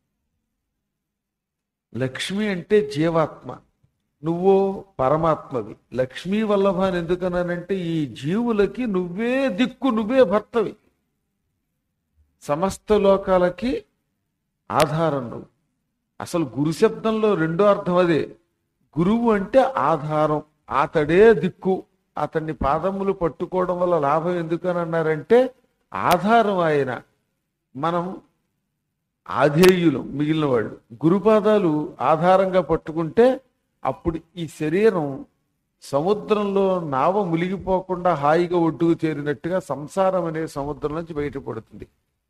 లక్ష్మి అంటే జీవాత్మ నువ్వో పరమాత్మవి లక్ష్మీ వల్లభ అని ఎందుకన్నానంటే ఈ జీవులకి నువ్వే దిక్కు నువ్వే భర్తవి సమస్త లోకాలకి ఆధారం నువ్వు అసలు గురు శబ్దంలో రెండో అర్థం అదే గురువు అంటే ఆధారం అతడే దిక్కు అతన్ని పాదములు పట్టుకోవడం వల్ల లాభం ఎందుకని అన్నారంటే ఆధారం ఆయన మనం ఆధేయులం మిగిలిన వాళ్ళు గురుపాదాలు ఆధారంగా పట్టుకుంటే అప్పుడు ఈ శరీరం సముద్రంలో నావ మునిగిపోకుండా హాయిగా ఒడ్డుకు చేరినట్టుగా సంసారం అనే సముద్రం నుంచి బయటపడుతుంది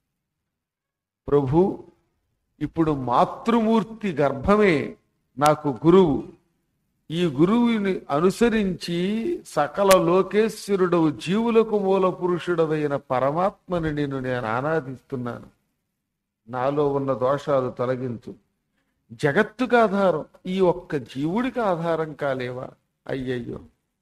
ప్రభు ఇప్పుడు మాతృమూర్తి గర్భమే నాకు గురువు ఈ గురువుని అనుసరించి సకల లోకేశ్వరుడవు జీవులకు మూల పురుషుడవైన పరమాత్మని నేను నేను ఆరాధిస్తున్నాను నాలో ఉన్న దోషాలు తొలగించు జగత్తుకు ఆధారం ఈ ఒక్క జీవుడికి ఆధారం కాలేవా అయ్యయ్యో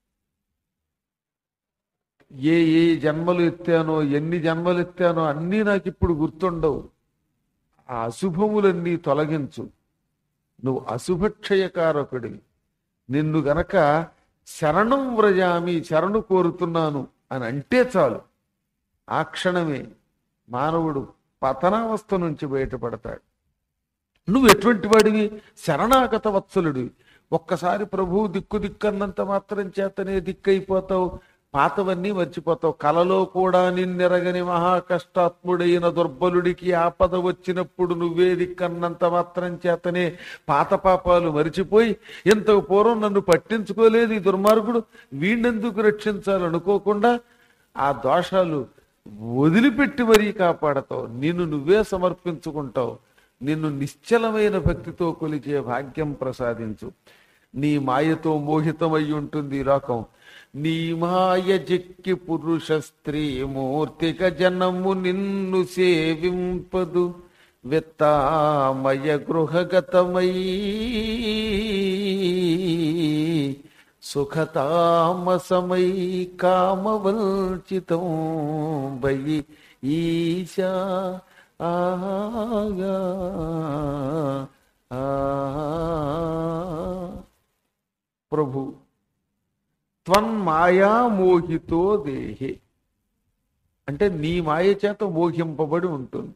ఏ ఏ జన్మలు ఎత్తానో ఎన్ని జన్మలు ఎత్తానో అన్నీ నాకు ఇప్పుడు గుర్తుండవు ఆ అశుభములన్నీ తొలగించు నువ్వు అశుభక్షయకారకుడివి నిన్ను గనక శరణం వ్రజామి శరణు కోరుతున్నాను అని అంటే చాలు ఆ క్షణమే మానవుడు పతనావస్థ నుంచి బయటపడతాడు నువ్వు ఎటువంటి వాడివి శరణాగత వత్సలుడివి ఒక్కసారి ప్రభువు దిక్కు దిక్కన్నంత మాత్రం చేతనే దిక్కైపోతావు పాతవన్నీ మర్చిపోతావు కలలో కూడా నిన్నెరగని మహాకష్టాత్ముడైన దుర్బలుడికి ఆపద వచ్చినప్పుడు నువ్వే దిక్కన్నంత మాత్రం చేతనే పాత పాపాలు మరిచిపోయి ఇంతకు పూర్వం నన్ను పట్టించుకోలేదు ఈ దుర్మార్గుడు వీణెందుకు రక్షించాలనుకోకుండా ఆ దోషాలు వదిలిపెట్టి మరీ కాపాడతావు నిన్ను నువ్వే సమర్పించుకుంటావు నిన్ను నిశ్చలమైన భక్తితో కొలిచే భాగ్యం ప్రసాదించు నీ మాయతో మోహితమై ఉంటుంది ఈ లోకం నీ మాయ జిక్కి పురుష స్త్రీ మూర్తిక జనము నిన్ను సేవింపదు విత్తామయ గృహగతమై సుఖతామసమై కామవల్చితం బయి ఈశా ఆగా ఆ ప్రభు త్వన్మాయా మోహితో దేహే అంటే నీ మాయ చేత మోహింపబడి ఉంటుంది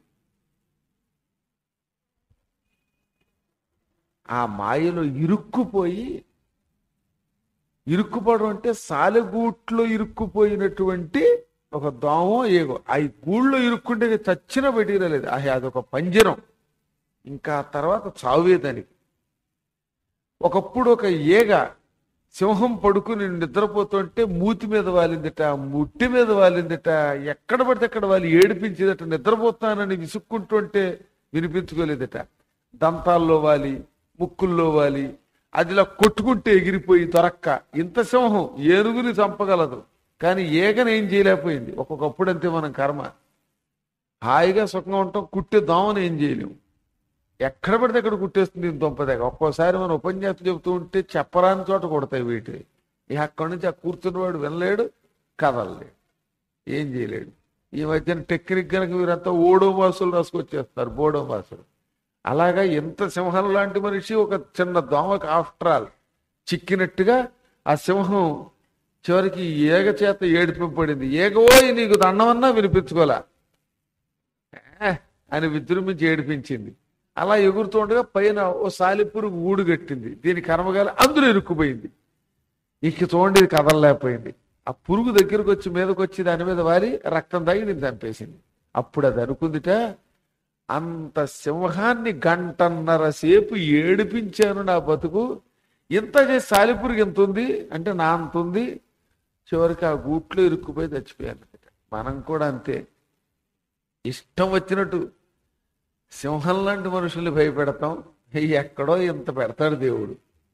ఆ మాయలో ఇరుక్కుపోయి ఇరుక్కుపోవడం అంటే సాలెగూట్లో ఇరుక్కుపోయినటువంటి ఒక దోమో ఏగో ఆ గూళ్ళో ఇరుక్కుంటే ఇక చచ్చిన బయటికి అది అదొక పంజరం ఇంకా తర్వాత చావే దానికి ఒకప్పుడు ఒక ఏగ సింహం పడుకుని నిద్రపోతుంటే మూతి మీద వాలిందిట ముట్టి మీద వాలిందిట ఎక్కడ పడితే అక్కడ వాళ్ళు ఏడిపించేదట నిద్రపోతానని విసుక్కుంటుంటే వినిపించుకోలేదట దంతాల్లో వాలి ముక్కుల్లో వాలి అదిలా కొట్టుకుంటే ఎగిరిపోయి దొరక్క ఇంత సింహం ఏనుగుని చంపగలదు కానీ ఏగని ఏం చేయలేకపోయింది ఒక్కొక్కప్పుడు అంతే మనం కర్మ హాయిగా సుఖంగా ఉంటాం కుట్టే దోమని ఏం చేయలేము ఎక్కడ పడితే అక్కడ కుట్టేస్తుంది ఈ దొంపదేగ ఒక్కోసారి మనం ఉపన్యాసం చెబుతూ ఉంటే చెప్పరాని చోట కొడతాయి వీటి ఇక అక్కడి నుంచి ఆ కూర్చున్నవాడు వినలేడు కదలలేడు ఏం చేయలేడు ఈ మధ్యన టెక్నిక్ కనుక వీరంతా ఓడో మాసులు రాసుకొచ్చేస్తారు బోడో మాసులు అలాగా ఎంత సింహం లాంటి మనిషి ఒక చిన్న దోమకు ఆఫ్టర్ ఆల్ చిక్కినట్టుగా ఆ సింహం చివరికి ఏగ చేత ఏడిపింపబడింది ఏగోయ్ నీకు దండమన్నా వినిపించుకోలే "ఏ" అని విజృంభించి ఏడిపించింది అలా ఎగురుతుండగా పైన ఓ సాలిపురుగు గూడు కట్టింది దీని కర్మగాలి అందులో ఇరుక్కుపోయింది ఇక చూడండి ఇది కదలలేకపోయింది ఆ పురుగు దగ్గరకు వచ్చి మీదకి వచ్చి దాని మీద వారి రక్తం తాగి నేను చంపేసింది అప్పుడు అది అనుకుందిట అంత సింహాన్ని గంటన్నర సేపు ఏడిపించాను నా బతుకు ఇంత చేసి సాలిపురుగు ఎంత ఉంది అంటే నా అంత ఉంది చివరికి ఆ గూట్లో ఇరుక్కుపోయి చచ్చిపోయాను మనం కూడా అంతే ఇష్టం వచ్చినట్టు సింహం లాంటి మనుషుల్ని భయపెడతాం ఎక్కడో ఇంత పెడతాడు దేవుడు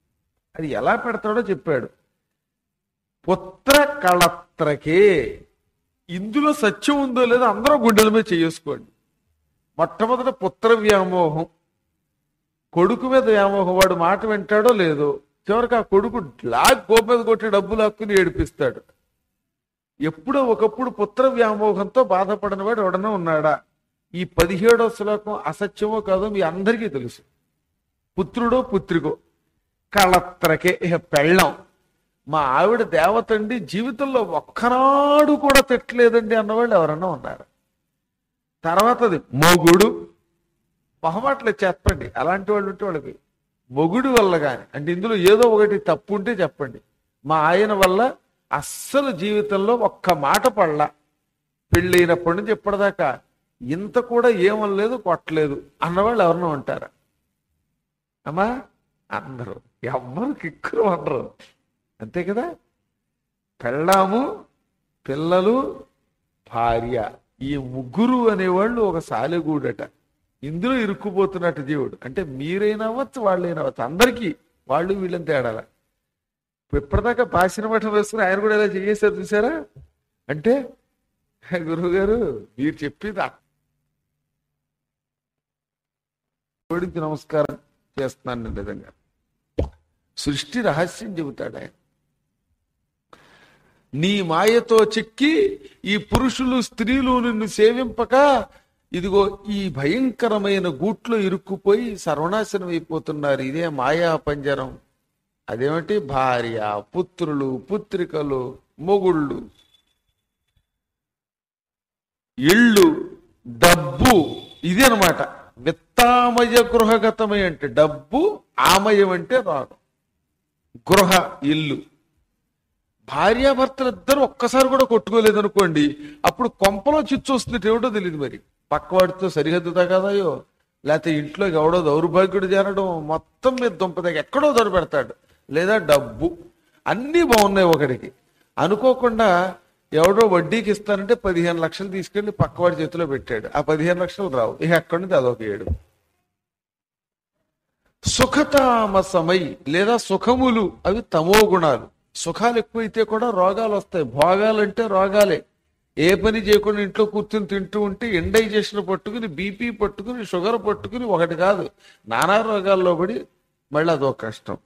అది ఎలా పెడతాడో చెప్పాడు పుత్ర కళత్రకే ఇందులో సత్యం ఉందో లేదో అందరూ గుండెల మీద చేసుకోండి మొట్టమొదట పుత్ర వ్యామోహం కొడుకు మీద వ్యామోహం వాడు మాట వింటాడో లేదో చివరికి ఆ కొడుకు లాగ్ గోపు మీద కొట్టి డబ్బులు హక్కుని ఏడిపిస్తాడు ఎప్పుడో ఒకప్పుడు పుత్ర వ్యామోహంతో బాధపడిన వాడు ఎవడన్నా ఉన్నాడా ఈ పదిహేడో శ్లోకం అసత్యమో కాదో మీ అందరికీ తెలుసు పుత్రుడో పుత్రికో కళత్రకే ఇహ పెళ్ళం మా ఆవిడ దేవతండి జీవితంలో ఒక్కనాడు కూడా తిట్టలేదండి అన్నవాళ్ళు ఎవరన్నా ఉన్నారు తర్వాతది మొగుడు మొహమాటలు చెప్పండి అలాంటి వాళ్ళు ఉంటే వాళ్ళకి మొగుడు వల్ల కానీ అంటే ఇందులో ఏదో ఒకటి తప్పు ఉంటే చెప్పండి మా ఆయన వల్ల అస్సలు జీవితంలో ఒక్క మాట పడలా పెళ్ళైనప్పటి నుంచి ఇప్పటిదాకా ఇంత కూడా ఏమనలేదు కొట్టలేదు అన్నవాళ్ళు ఎవరన్నా ఉంటారా అమ్మా అందరూ ఎవ్వరు కిక్కురు అనరు అంతే కదా పెళ్ళాము పిల్లలు భార్య ఈ ముగ్గురు అనేవాళ్ళు ఒక సాలెగూడట ఇందులో ఇరుక్కుపోతున్నట్టు జీవుడు అంటే మీరైనా అవ్వచ్చు వాళ్ళైనా అవ్వచ్చు అందరికీ వాళ్ళు వీళ్ళని తేడాల ఇప్పటిదాకా పాసిన మఠం వేసుకుని ఆయన కూడా ఇలా చేసేసారు చూసారా అంటే గురువు గారు మీరు చెప్పింది ఆ- దేవుడికి నమస్కారం చేస్తున్నాను నేను నిజంగా సృష్టి రహస్యం చెబుతాడు ఆయన నీ మాయతో చిక్కి ఈ పురుషులు స్త్రీలు నిన్ను సేవింపక ఇదిగో ఈ భయంకరమైన గూట్లో ఇరుక్కుపోయి సర్వనాశనం అయిపోతున్నారు ఇదే మాయా పంజరం అదేమిటి భార్య పుత్రులు పుత్రికలు మొగుళ్ళు ఇళ్ళు డబ్బు ఇది అనమాట విత్తామయ గృహగతమై అంటే డబ్బు ఆమయం అంటే రాగం గృహ ఇల్లు భార్యాభర్తలు ఇద్దరు ఒక్కసారి కూడా కొట్టుకోలేదు అనుకోండి అప్పుడు కొంపలో చిచ్చు వస్తుంది ఏమిటో తెలియదు మరి పక్కవాడితో సరిహద్దు తగదాయో లేకపోతే ఇంట్లో ఎవడో దౌర్భాగ్యుడు చేరడం మొత్తం మీద దుంపదగ ఎక్కడో దొర పెడతాడు లేదా డబ్బు అన్నీ బాగున్నాయి ఒకడికి అనుకోకుండా ఎవడో వడ్డీకి ఇస్తానంటే పదిహేను లక్షలు తీసుకెళ్లి పక్కవాడి చేతిలో పెట్టాడు ఆ పదిహేను లక్షలు రావు ఇక అక్కడి నుంచి అదొక ఏడు సుఖతామసమై లేదా సుఖములు అవి తమో గుణాలు సుఖాలు ఎక్కువైతే కూడా రోగాలు వస్తాయి భోగాలంటే రోగాలే ఏ పని చేయకుండా ఇంట్లో కూర్చుని తింటూ ఉంటే ఇండైజేషన్ పట్టుకుని బీపీ పట్టుకుని షుగర్ పట్టుకుని ఒకటి కాదు నానా రోగాల్లో పడి మళ్ళీ అదో కష్టం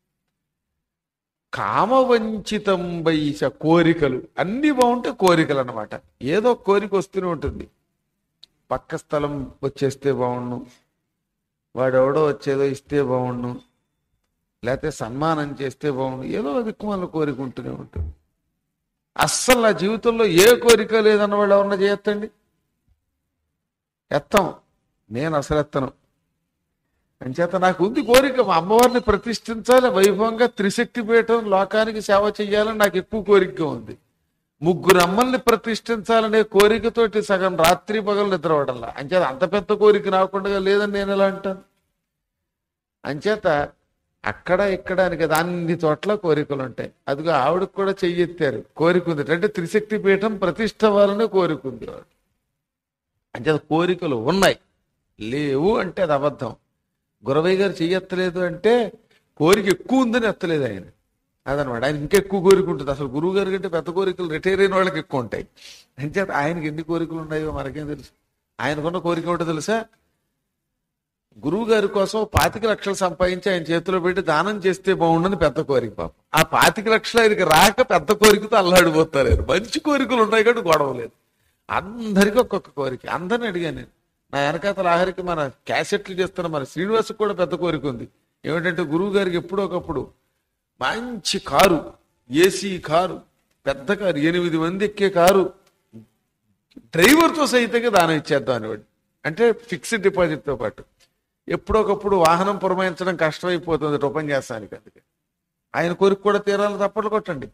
కామవంచితం వైశ కోరికలు అన్ని బాగుంటే కోరికలు అన్నమాట ఏదో కోరిక వస్తూనే ఉంటుంది పక్క స్థలం వచ్చేస్తే బాగుండు వాడెవడో వచ్చేదో ఇస్తే బాగుండు లేకపోతే సన్మానం చేస్తే బాగుండు ఏదో దిక్కుమాల కోరిక ఉంటూనే ఉంటుంది అస్సలు నా జీవితంలో ఏ కోరిక లేదన్న వాళ్ళు ఎవరన్నా చేయొద్దండి ఎత్తాం నేను అసలు ఎత్తను అంచేత నాకు ఉంది కోరిక మా అమ్మవారిని ప్రతిష్ఠించాలి వైభవంగా త్రిశక్తి పీఠం లోకానికి సేవ చేయాలని నాకు ఎక్కువ కోరికగా ఉంది ముగ్గురు అమ్మల్ని ప్రతిష్ఠించాలనే కోరికతోటి సగం రాత్రి పగలు నిద్రపడాల అంచేత అంత పెద్ద కోరిక రాకుండా లేదని నేను ఎలా అంటాను అంచేత అక్కడ ఇక్కడ అని కదా అన్ని చోట్ల కోరికలు ఉంటాయి అదిగో ఆవిడకు కూడా చెయ్యెత్తారు కోరిక ఉంది అంటే త్రిశక్తి పీఠం ప్రతిష్ట వలనే కోరిక ఉంది ఆవిడ అంచేత కోరికలు ఉన్నాయి లేవు అంటే అది అబద్ధం గురవయ్య గారు చెయ్యెత్తలేదు అంటే కోరిక ఎక్కువ ఉందని ఎత్తలేదు ఆయన అదనమాట ఆయన ఇంకా ఎక్కువ కోరిక ఉంటుంది అసలు గురువు గారి కంటే పెద్ద కోరికలు రిటైర్ అయిన వాళ్ళకి ఎక్కువ ఉంటాయి అంచేత ఆయనకి ఎన్ని కోరికలు ఉన్నాయో మనకేం తెలుసు ఆయనకున్న కోరిక ఏంటో తెలుసా గురువు గారి కోసం పాతిక లక్షలు సంపాదించి ఆయన చేతిలో పెట్టి దానం చేస్తే బాగుండని పెద్ద కోరిక పాపం ఆ పాతిక లక్షలు ఆయనకి రాక పెద్ద కోరికతో అల్లాడిపోతారు మంచి కోరికలు ఉన్నాయి కాబట్టి గొడవ లేదు అందరికీ ఒక్కొక్క కోరిక అందరిని అడిగాను నేను నా వెనకాతల ఆఖరికి మన క్యాసెట్లు చేస్తున్న మన శ్రీనివాస్కి కూడా పెద్ద కోరిక ఉంది ఏమిటంటే గురువు గారికి ఎప్పుడో ఒకప్పుడు మంచి కారు ఏసీ కారు పెద్ద కారు ఎనిమిది మంది ఎక్కే కారు డ్రైవర్తో సహితంగా దానం ఇచ్చేద్దాం అనేవాడు అంటే ఫిక్స్డ్ డిపాజిట్తో పాటు ఎప్పుడొకప్పుడు వాహనం పురమాయించడం కష్టమైపోతుంది ఉపన్యాసానికి అందుకే ఆయన కోరిక కూడా తీరాలి తప్పట్లు కొట్టండి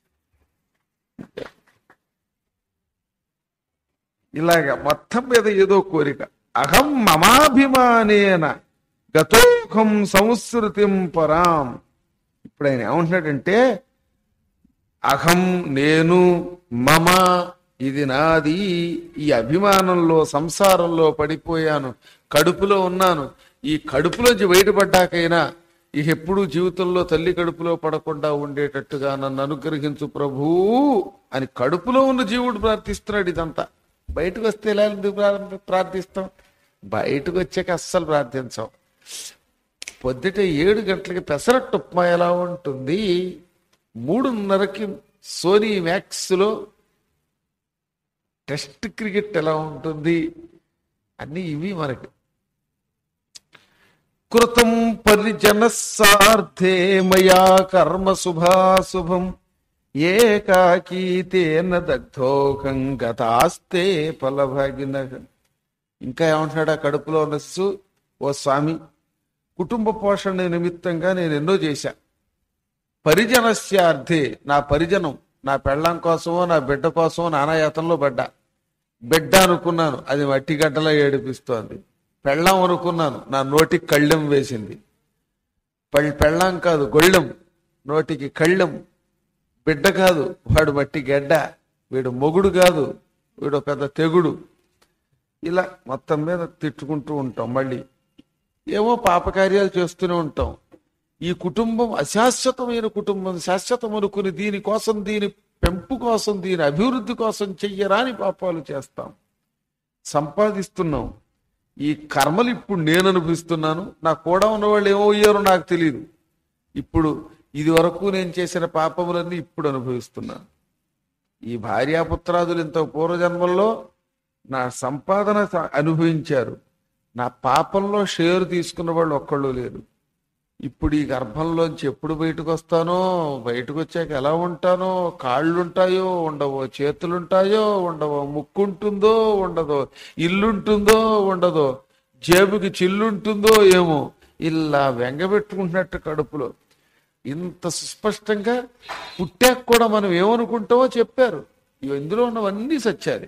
ఇలాగ మొత్తం మీద ఏదో కోరిక అహం మమాభిమానేన గతోహం సంస్కృతిం పరాం ఇప్పుడు ఆయన ఏమంటున్నాడంటే అహం నేను మమ ఇది నాది ఈ అభిమానంలో సంసారంలో పడిపోయాను కడుపులో ఉన్నాను ఈ కడుపులోంచి బయటపడ్డాకైనా ఇక ఎప్పుడు జీవితంలో తల్లి కడుపులో పడకుండా ఉండేటట్టుగా నన్ను అనుగ్రహించు ప్రభూ అని కడుపులో ఉన్న జీవుడు ప్రార్థిస్తున్నాడు ఇదంతా బయటకు వస్తే ఎలా ఎందుకు ప్రారంభ- ప్రార్థిస్తాం బయటకు వచ్చాక అస్సలు ప్రార్థించాం పొద్దుట ఏడు గంటలకి పెసరట్టు ఉప్మా ఎలా ఉంటుంది మూడున్నరకి సోనీ మ్యాక్స్లో టెస్ట్ క్రికెట్ ఎలా ఉంటుంది అన్నీ ఇవి మనకి కృతం పరిజన సార్థే మయా కర్మ శుభాశుభం ఏకాకీతేన దగ్ధోకం గతాస్తే ఫలభగిన ఇంకా ఏమంటున్నాడు ఆ కడుపులో ఉన్న శిశు ఓ స్వామి కుటుంబ పోషణ నిమిత్తంగా నేను ఎన్నో చేశా పరిజనస్యార్థే నా పరిజనం నా పెళ్ళాం కోసమో నా బిడ్డ కోసమో నానాయాతంలో పడ్డా బిడ్డ అనుకున్నాను అది మట్టి గడ్డలా ఏడిపిస్తోంది పెళ్ళాం అనుకున్నాను నా నోటికి కళ్ళెం వేసింది పెళ్- పెళ్ళాం కాదు గొళ్ళెం నోటికి కళ్ళెం బిడ్డ కాదు వాడు మట్టి గడ్డ వీడు మొగుడు కాదు వీడు పెద్ద తెగుడు ఇలా మొత్తం మీద తిట్టుకుంటూ ఉంటాం మళ్ళీ ఏమో పాపకార్యాలు చేస్తూనే ఉంటాం ఈ కుటుంబం అశాశ్వతమైన కుటుంబం శాశ్వతం అనుకుని దీనికోసం దీని పెంపు కోసం దీని అభివృద్ధి కోసం చెయ్యరాని పాపాలు చేస్తాం సంపాదిస్తున్నాం ఈ కర్మలు ఇప్పుడు నేను అనుభవిస్తున్నాను నా కూడా ఉన్నవాళ్ళు ఏమో అయ్యారో నాకు తెలియదు ఇప్పుడు ఇది వరకు నేను చేసిన పాపములన్నీ ఇప్పుడు అనుభవిస్తున్నాను ఈ భార్యాపుత్రాదులు ఇంత పూర్వజన్మల్లో నా సంపాదన స- అనుభవించారు నా పాపంలో షేరు తీసుకున్న వాళ్ళు ఒక్కళ్ళు లేరు ఇప్పుడు ఈ గర్భంలోంచి ఎప్పుడు బయటకు వస్తానో బయటకు వచ్చాక ఎలా ఉంటానో కాళ్ళు ఉంటాయో ఉండవో చేతులుంటాయో ఉండవో ముక్కు ఉంటుందో ఉండదో ఇల్లుంటుందో ఉండదో జేబుకి చిల్లుంటుందో ఏమో ఇలా వెంగబెట్టుకుంటున్నట్టు కడుపులో ఇంత సుస్పష్టంగా పుట్టాక కూడా మనం ఏమనుకుంటామో చెప్పారు ఇవి ఇందులో ఉన్నవన్నీ సత్యాలు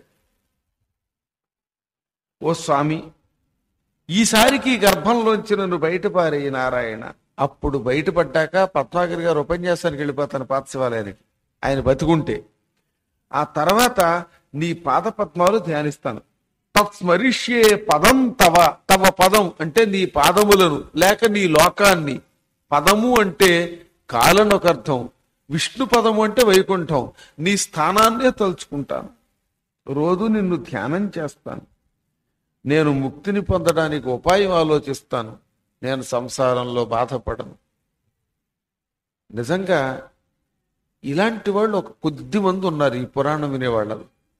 ఓ స్వామి ఈసారికి ఈ గర్భంలోంచి నన్ను బయటపారేయి నారాయణ అప్పుడు బయటపడ్డాక పద్మాకర్ గారు ఉపన్యాసానికి వెళ్ళిపోతాను పాఠశాలయానికి ఆయన బతుకుంటే ఆ తర్వాత నీ పాద పద్మాలు ధ్యానిస్తాను తత్స్మరిష్యే పదం తవ తవ పదం అంటే నీ పాదములను లేక నీ లోకాన్ని పదము అంటే కాలను ఒక అర్థం విష్ణు పదము అంటే వైకుంఠం నీ స్థానాన్నే తలుచుకుంటాను రోజు నిన్ను ధ్యానం చేస్తాను నేను ముక్తిని పొందడానికి ఉపాయం ఆలోచిస్తాను నేను సంసారంలో బాధపడను నిజంగా ఇలాంటి వాళ్ళు ఒక కొద్ది మంది ఉన్నారు ఈ పురాణం వినేవాళ్ళు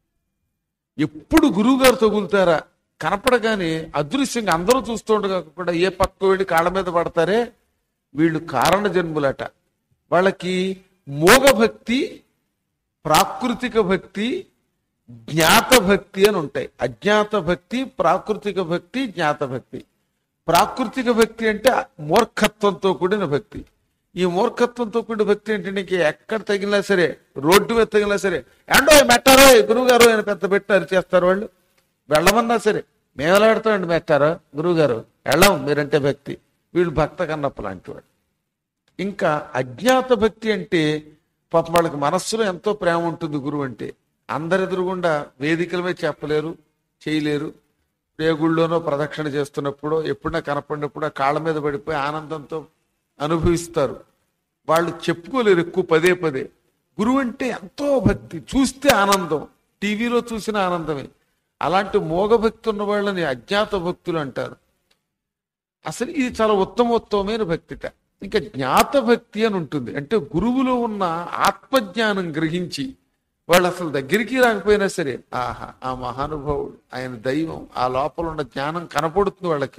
ఎప్పుడు గురువుగారు తగులుతారా కనపడగానే అదృశ్యంగా అందరూ చూస్తుండగా కూడా ఏ పక్క వెళ్ళి కాళ్ళ మీద పడతారే వీళ్ళు కారణ జన్ములట వాళ్ళకి మోగ భక్తి ప్రాకృతిక భక్తి జ్ఞాత భక్తి అని ఉంటాయి అజ్ఞాత భక్తి ప్రాకృతిక భక్తి జ్ఞాత భక్తి ప్రాకృతిక భక్తి అంటే మూర్ఖత్వంతో కూడిన భక్తి ఈ మూర్ఖత్వంతో కూడిన భక్తి ఏంటంటే నీకు ఎక్కడ తగిలినా సరే రోడ్డు మీద తగిలినా సరే ఎండో మెట్టారో గురువుగారు ఆయన పెద్ద పెట్టారు చేస్తారు వాళ్ళు వెళ్ళమన్నా సరే మేము ఎలా పెడతామండి మెట్టారో గురువుగారు వెళ్ళం మీరంటే భక్తి వీళ్ళు భక్త కన్నప్ప లాంటి వాడు ఇంకా అజ్ఞాత భక్తి అంటే పాపం వాళ్ళకి మనస్సులో ఎంతో ప్రేమ ఉంటుంది గురువు అంటే అందరి ఎదురుగుండా వేదికల మీద చెప్పలేరు చేయలేరు ఏ గుళ్ళోనో ప్రదక్షిణ చేస్తున్నప్పుడు ఎప్పుడైనా కనపడినప్పుడు ఆ కాళ్ళ మీద పడిపోయి ఆనందంతో అనుభవిస్తారు వాళ్ళు చెప్పుకోలేరు ఎక్కువ పదే పదే గురువు అంటే ఎంతో భక్తి చూస్తే ఆనందం టీవీలో చూసిన ఆనందమే అలాంటి మోగ భక్తి ఉన్న వాళ్ళని అజ్ఞాత భక్తులు అంటారు అసలు ఇది చాలా ఉత్తమోత్తమైన భక్తిట ఇంకా జ్ఞాత భక్తి అని ఉంటుంది అంటే గురువులో ఉన్న ఆత్మజ్ఞానం గ్రహించి వాళ్ళు అసలు దగ్గరికి రాకపోయినా సరే ఆహా ఆ మహానుభావుడు ఆయన దైవం ఆ లోపల ఉన్న జ్ఞానం కనపడుతుంది వాళ్ళకి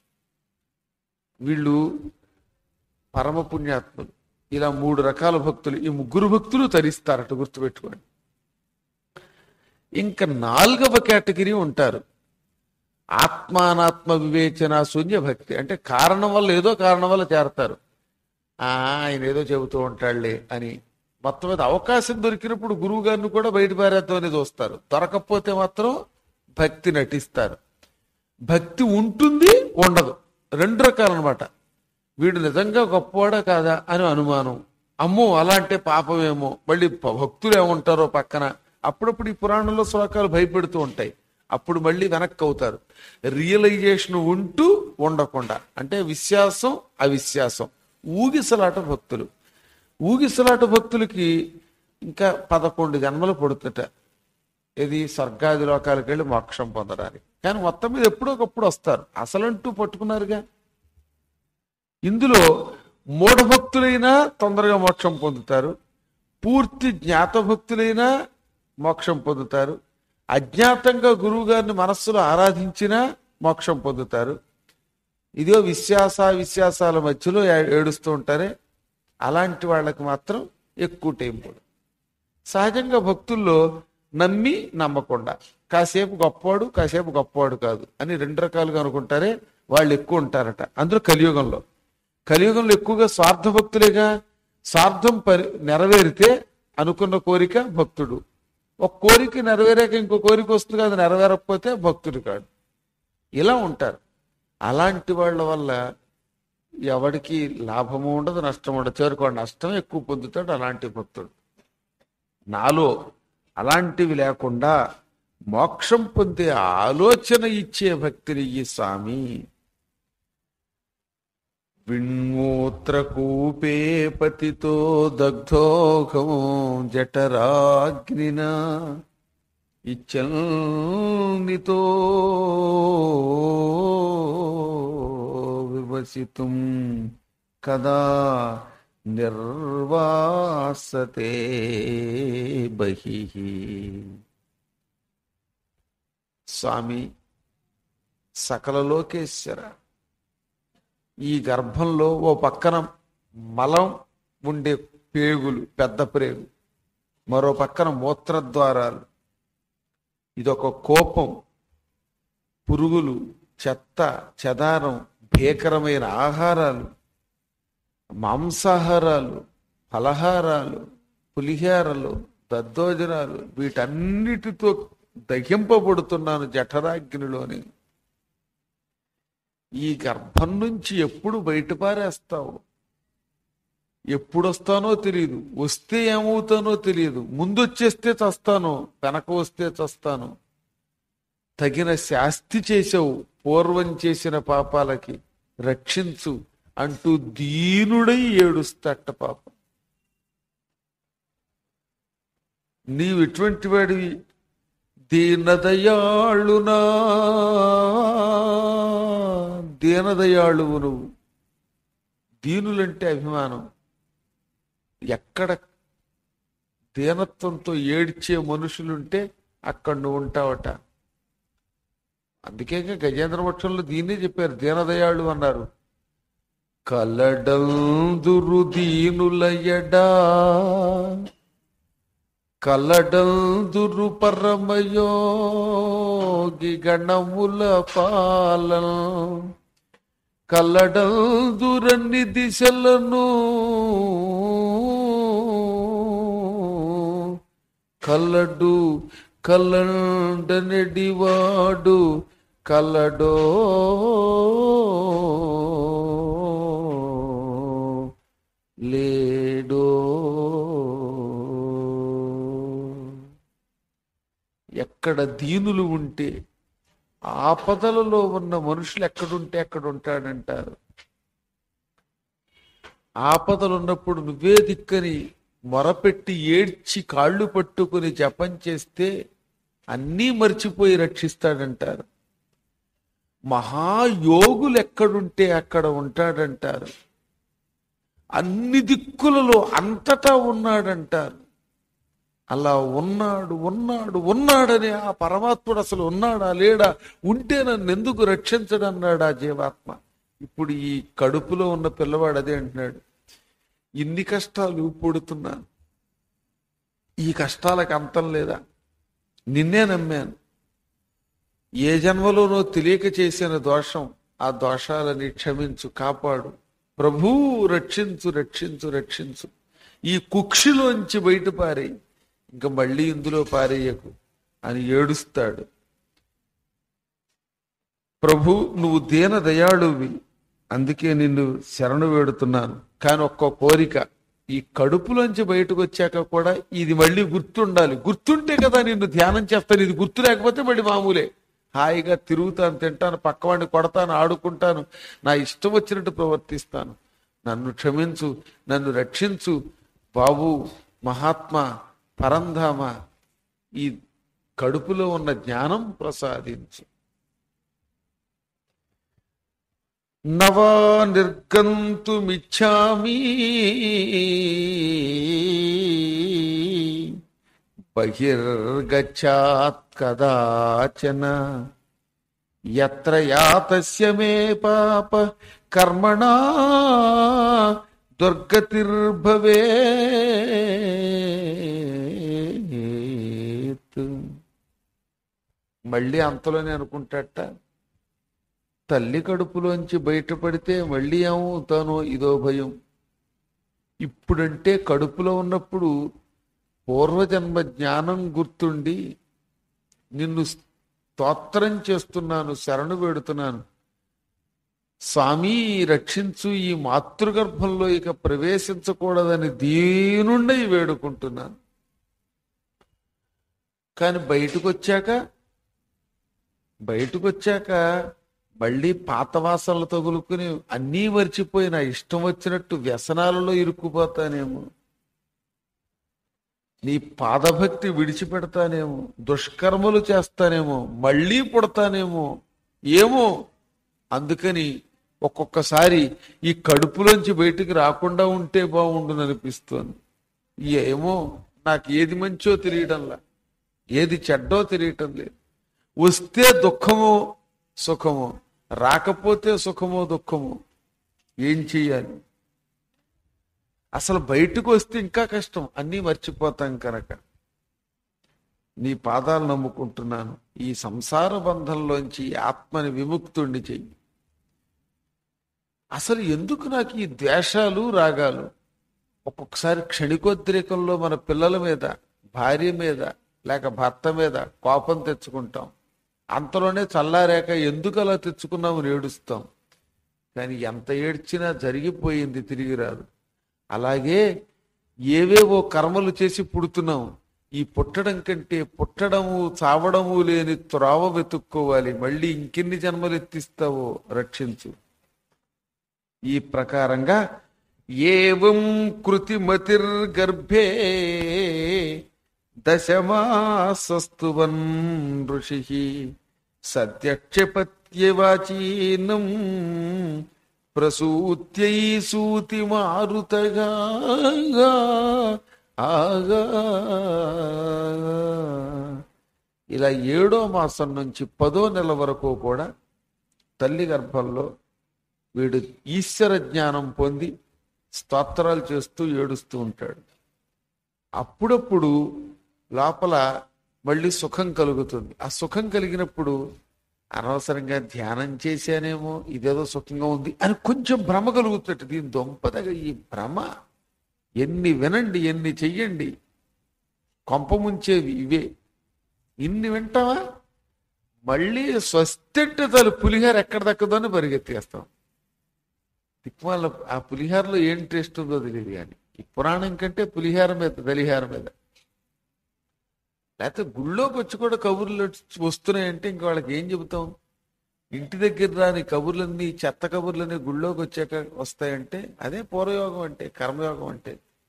వీళ్ళు పరమ పుణ్యాత్ములు ఇలా మూడు రకాల భక్తులు ఈ ముగ్గురు భక్తులు తరిస్తారట గుర్తుపెట్టుకోండి ఇంకా నాలుగవ కేటగిరీ ఉంటారు ఆత్మానాత్మ వివేచన శూన్య భక్తి అంటే కారణం వల్ల ఏదో కారణం వల్ల చేరతారు ఆ ఆయన ఏదో చెబుతూ ఉంటాడులే అని మొత్తం మీద అవకాశం దొరికినప్పుడు గురువు గారిని కూడా బయట పారేద్దామని చూస్తారు దొరకకపోతే మాత్రం భక్తి నటిస్తారు భక్తి ఉంటుంది ఉండదు రెండు రకాలు అనమాట వీడు నిజంగా గొప్పవాడా కాదా అని అనుమానం అమ్మో అలా అంటే పాపమేమో మళ్ళీ ప- భక్తులు ఏముంటారో పక్కన అప్పుడప్పుడు ఈ పురాణంలో శ్లోకాలు భయపెడుతూ ఉంటాయి అప్పుడు మళ్ళీ వెనక్కి అవుతారు రియలైజేషన్ ఉంటూ ఉండకుండా అంటే విశ్వాసం అవిశ్వాసం ఊగిసలాట భక్తులు ఊగిసలాట భక్తులకి ఇంకా పదకొండు జన్మలు పడుతుట ఇది స్వర్గాది లోకాలకు వెళ్ళి మోక్షం పొందడానికి కానీ మొత్తం మీద ఎప్పుడో ఒకప్పుడు వస్తారు అసలంటూ పట్టుకున్నారుగా ఇందులో మూఢభక్తులైనా తొందరగా మోక్షం పొందుతారు పూర్తి జ్ఞాత భక్తులైనా మోక్షం పొందుతారు అజ్ఞాతంగా గురువు గారిని మనస్సులో ఆరాధించినా మోక్షం పొందుతారు ఇదో విశ్వాస విశ్వాసాల మధ్యలో ఏ- ఏడుస్తూ ఉంటారే అలాంటి వాళ్ళకి మాత్రం ఎక్కువ టైం పడు సహజంగా భక్తుల్లో నమ్మి నమ్మకుండా కాసేపు గొప్పవాడు కాసేపు గొప్పవాడు కాదు అని రెండు రకాలుగా అనుకుంటారే వాళ్ళు ఎక్కువ ఉంటారట అందులో కలియుగంలో కలియుగంలో ఎక్కువగా స్వార్థ భక్తులేగా స్వార్థం పరి నెరవేరితే అనుకున్న కోరిక భక్తుడు ఒక కోరిక నెరవేరాక ఇంకో కోరిక వస్తుంది అది నెరవేరకపోతే భక్తుడు కాడు ఇలా ఉంటారు అలాంటి వాళ్ళ వల్ల ఎవడికి లాభము ఉండదు నష్టం ఉండదు చేరుకోండి నష్టం ఎక్కువ పొందుతాడు అలాంటి భక్తుడు నాలో అలాంటివి లేకుండా మోక్షం పొందే ఆలోచన ఇచ్చే భక్తిని ఈ స్వామి విణ్మూత్రకూపే పతితో దగ్ధోఘం జఠరాగ్నిన ఇచ్చల్నితో వివసితుం కదా నిర్వాసతే బహి స్వామి సకల లోకేశ్వర ఈ గర్భంలో ఓ పక్కన మలం ఉండే పేగులు పెద్ద ప్రేగు మరో పక్కన మూత్రద్వారాలు ఇదొక కోపం పురుగులు చెత్త చెదారం భీకరమైన ఆహారాలు మాంసాహారాలు ఫలహారాలు పులిహారలు దద్దోజనాలు వీటన్నిటితో దహింపబడుతున్నాను జఠరాగ్నిలోని ఈ గర్భం నుంచి ఎప్పుడు బయటపారేస్తావు ఎప్పుడు వస్తానో తెలియదు వస్తే ఏమవుతానో తెలియదు ముందు వచ్చేస్తే చస్తాను వెనక వస్తే చస్తాను తగిన శాస్తి చేసావు పూర్వం చేసిన పాపాలకి రక్షించు అంటూ దీనుడై ఏడుస్తట పాపం నీవు ఎటువంటి వాడివి దీనదయాళునా దీనదయాళువు నువ్వు దీనులంటే అభిమానం ఎక్కడ దీనత్వంతో ఏడ్చే మనుషులుంటే అక్కడ నువ్వు ఉంటావట అందుకే గజేంద్ర పక్షంలో దీన్నే చెప్పారు దీనదయాళు అన్నారు కలడందురు దీనులయడా కలడందురు పరమయోగి గణముల పాలన కలడందురన్ని దిశలను కలడు కలండనెడివాడు కలడో లేడో ఎక్కడ దీనులు ఉంటే ఆపదలలో ఉన్న మనుషులు ఎక్కడుంటే అక్కడ ఉంటాడంటారు ఆపదలు ఉన్నప్పుడు నువ్వే దిక్కని మొరపెట్టి ఏడ్చి కాళ్ళు పట్టుకుని జపం చేస్తే అన్నీ మర్చిపోయి రక్షిస్తాడంటారు మహాయోగులు ఎక్కడుంటే అక్కడ ఉంటాడంటారు అన్ని దిక్కులలో అంతటా ఉన్నాడంటారు అలా ఉన్నాడు ఉన్నాడు ఉన్నాడని ఆ పరమాత్ముడు అసలు ఉన్నాడా లేడా ఉంటే నన్ను ఎందుకు రక్షించడు అన్నాడు ఆ జీవాత్మ ఇప్పుడు ఈ కడుపులో ఉన్న పిల్లవాడు అదే అంటున్నాడు ఇన్ని కష్టాలు పుడుతున్నాను ఈ కష్టాలకు అంతం లేదా నిన్నే నమ్మాను ఏ జన్మలోనో తెలియక చేసిన దోషం ఆ దోషాలని క్షమించు కాపాడు ప్రభూ రక్షించు రక్షించు రక్షించు ఈ కుక్షిలోంచి బయట పారేయి ఇంకా మళ్ళీ ఇందులో పారేయకు అని ఏడుస్తాడు ప్రభు నువ్వు దీన దయాళువి అందుకే నిన్ను శరణు వేడుతున్నాను కానీ ఒక్క కోరిక ఈ కడుపులోంచి బయటకు వచ్చాక కూడా ఇది మళ్ళీ గుర్తుండాలి గుర్తుంటే కదా నిన్ను ధ్యానం చేస్తాను ఇది గుర్తు లేకపోతే మళ్ళీ మామూలే హాయిగా తిరుగుతాను తింటాను పక్కవాడిని కొడతాను ఆడుకుంటాను నా ఇష్టం వచ్చినట్టు ప్రవర్తిస్తాను నన్ను క్షమించు నన్ను రక్షించు బాబు మహాత్మా పరంధామ ఈ కడుపులో ఉన్న జ్ఞానం ప్రసాదించు నవా నిర్గంతుమిచ్చామి బహిర్గచ్చాత్ కదాచన ఎత్ర యాతస్య మే పాప కర్మణా దుర్గతిర్భవేత్ మళ్ళీ అంతలోనే అనుకుంటాట తల్లి కడుపులోంచి బయటపడితే మళ్ళీ ఏమవుతానో ఇదో భయం ఇప్పుడంటే కడుపులో ఉన్నప్పుడు పూర్వజన్మ జ్ఞానం గుర్తుండి నిన్ను స్తోత్రం చేస్తున్నాను శరణు వేడుతున్నాను స్వామి రక్షించు ఈ మాతృగర్భంలో ఇక ప్రవేశించకూడదని దీనుండై వేడుకుంటున్నాను కానీ బయటకు వచ్చాక బయటకు వచ్చాక మళ్ళీ పాత వాసనలు తగులుకుని అన్నీ మర్చిపోయి నా ఇష్టం వచ్చినట్టు వ్యసనాలలో ఇరుక్కుపోతానేమో నీ పాదభక్తి విడిచిపెడతానేమో దుష్కర్మలు చేస్తానేమో మళ్ళీ పుడతానేమో ఏమో అందుకని ఒక్కొక్కసారి ఈ కడుపులోంచి బయటికి రాకుండా ఉంటే బాగుండును అనిపిస్తోంది ఏమో నాకు ఏది మంచో తెలియడంలా ఏది చెడ్డో తెలియటం లేదు వస్తే దుఃఖమో సుఖమో రాకపోతే సుఖమో దుఃఖమో ఏం చెయ్యాలి అసలు బయటకు వస్తే ఇంకా కష్టం అన్నీ మర్చిపోతాం కనుక నీ పాదాలు నమ్ముకుంటున్నాను ఈ సంసార బంధంలోంచి ఈ ఆత్మని విముక్తుణ్ణి చెయ్యి అసలు ఎందుకు నాకు ఈ ద్వేషాలు రాగాలు ఒక్కొక్కసారి క్షణికోద్రేకంలో మన పిల్లల మీద భార్య మీద లేక భర్త మీద కోపం తెచ్చుకుంటాం అంతలోనే చల్లారాక ఎందుకు అలా తెచ్చుకున్నామని ఏడుస్తాం కానీ ఎంత ఏడ్చినా జరిగిపోయింది తిరిగి రాదు అలాగే ఏవేవో కర్మలు చేసి పుడుతున్నాం ఈ పుట్టడం కంటే పుట్టడము చావడము లేని త్రోవ వెతుక్కోవాలి మళ్ళీ ఇంకెన్ని జన్మలు ఎత్తిస్తావో రక్షించు ఈ ప్రకారంగా ఏవం కృతిమతిర్గర్భే దశమాసస్తువన్ ఋషి సత్యక్షపత్యవాచీనం ప్రసూత్యై సూతి మారుతగా ఆగా ఇలా ఏడో మాసం నుంచి పదో నెల వరకు కూడా తల్లి గర్భంలో వీడు ఈశ్వర జ్ఞానం పొంది స్తోత్రాలు చేస్తూ ఏడుస్తూ ఉంటాడు అప్పుడప్పుడు లోపల మళ్ళీ సుఖం కలుగుతుంది ఆ సుఖం కలిగినప్పుడు అనవసరంగా ధ్యానం చేశానేమో ఇదేదో సుఖంగా ఉంది అని కొంచెం భ్రమ కలుగుతుంది దీని దొంపదగా ఈ భ్రమ ఎన్ని వినండి ఎన్ని చెయ్యండి కొంప ముంచేవి ఇవే ఇన్ని వింటావా మళ్ళీ స్వస్తింటే తలు పులిహార ఎక్కడ దక్కదో అని పరిగెత్తేస్తాం దిక్మాల ఆ పులిహారలో ఏం టేస్ట్ ఉందో తెలియదు కానీ ఈ పురాణం కంటే పులిహార మీద బలిహార మీద లేకపోతే గుళ్ళోకి వచ్చి కూడా కబుర్లు వచ్చి వస్తున్నాయంటే ఇంక వాళ్ళకి ఏం చెబుతాం ఇంటి దగ్గర రాని కబుర్లన్నీ చెత్త కబుర్లన్నీ గుళ్ళోకి వచ్చాక వస్తాయంటే అదే పూర్వయోగం అంటే కర్మయోగం అంటే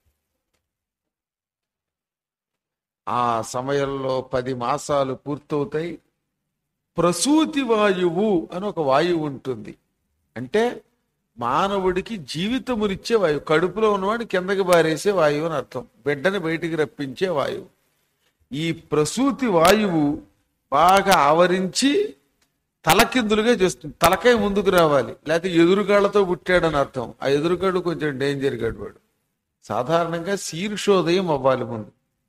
ఆ సమయంలో పది మాసాలు పూర్తవుతాయి ప్రసూతి వాయువు అని ఒక వాయువు ఉంటుంది అంటే మానవుడికి జీవితమునిచ్చే వాయువు కడుపులో ఉన్నవాడిని కిందకి బారేసే వాయువు అని అర్థం బిడ్డని బయటికి రప్పించే వాయువు ఈ ప్రసూతి వాయువు బాగా ఆవరించి తలకిందులుగా చేస్తుంది తలకాయ ముందుకు రావాలి లేకపోతే ఎదురుగాళ్లతో పుట్టాడని అర్థం ఆ ఎదురుగాడు కొంచెం డేంజర్ గడివాడు సాధారణంగా శీర్షోదయం అవ్వాలి ముందు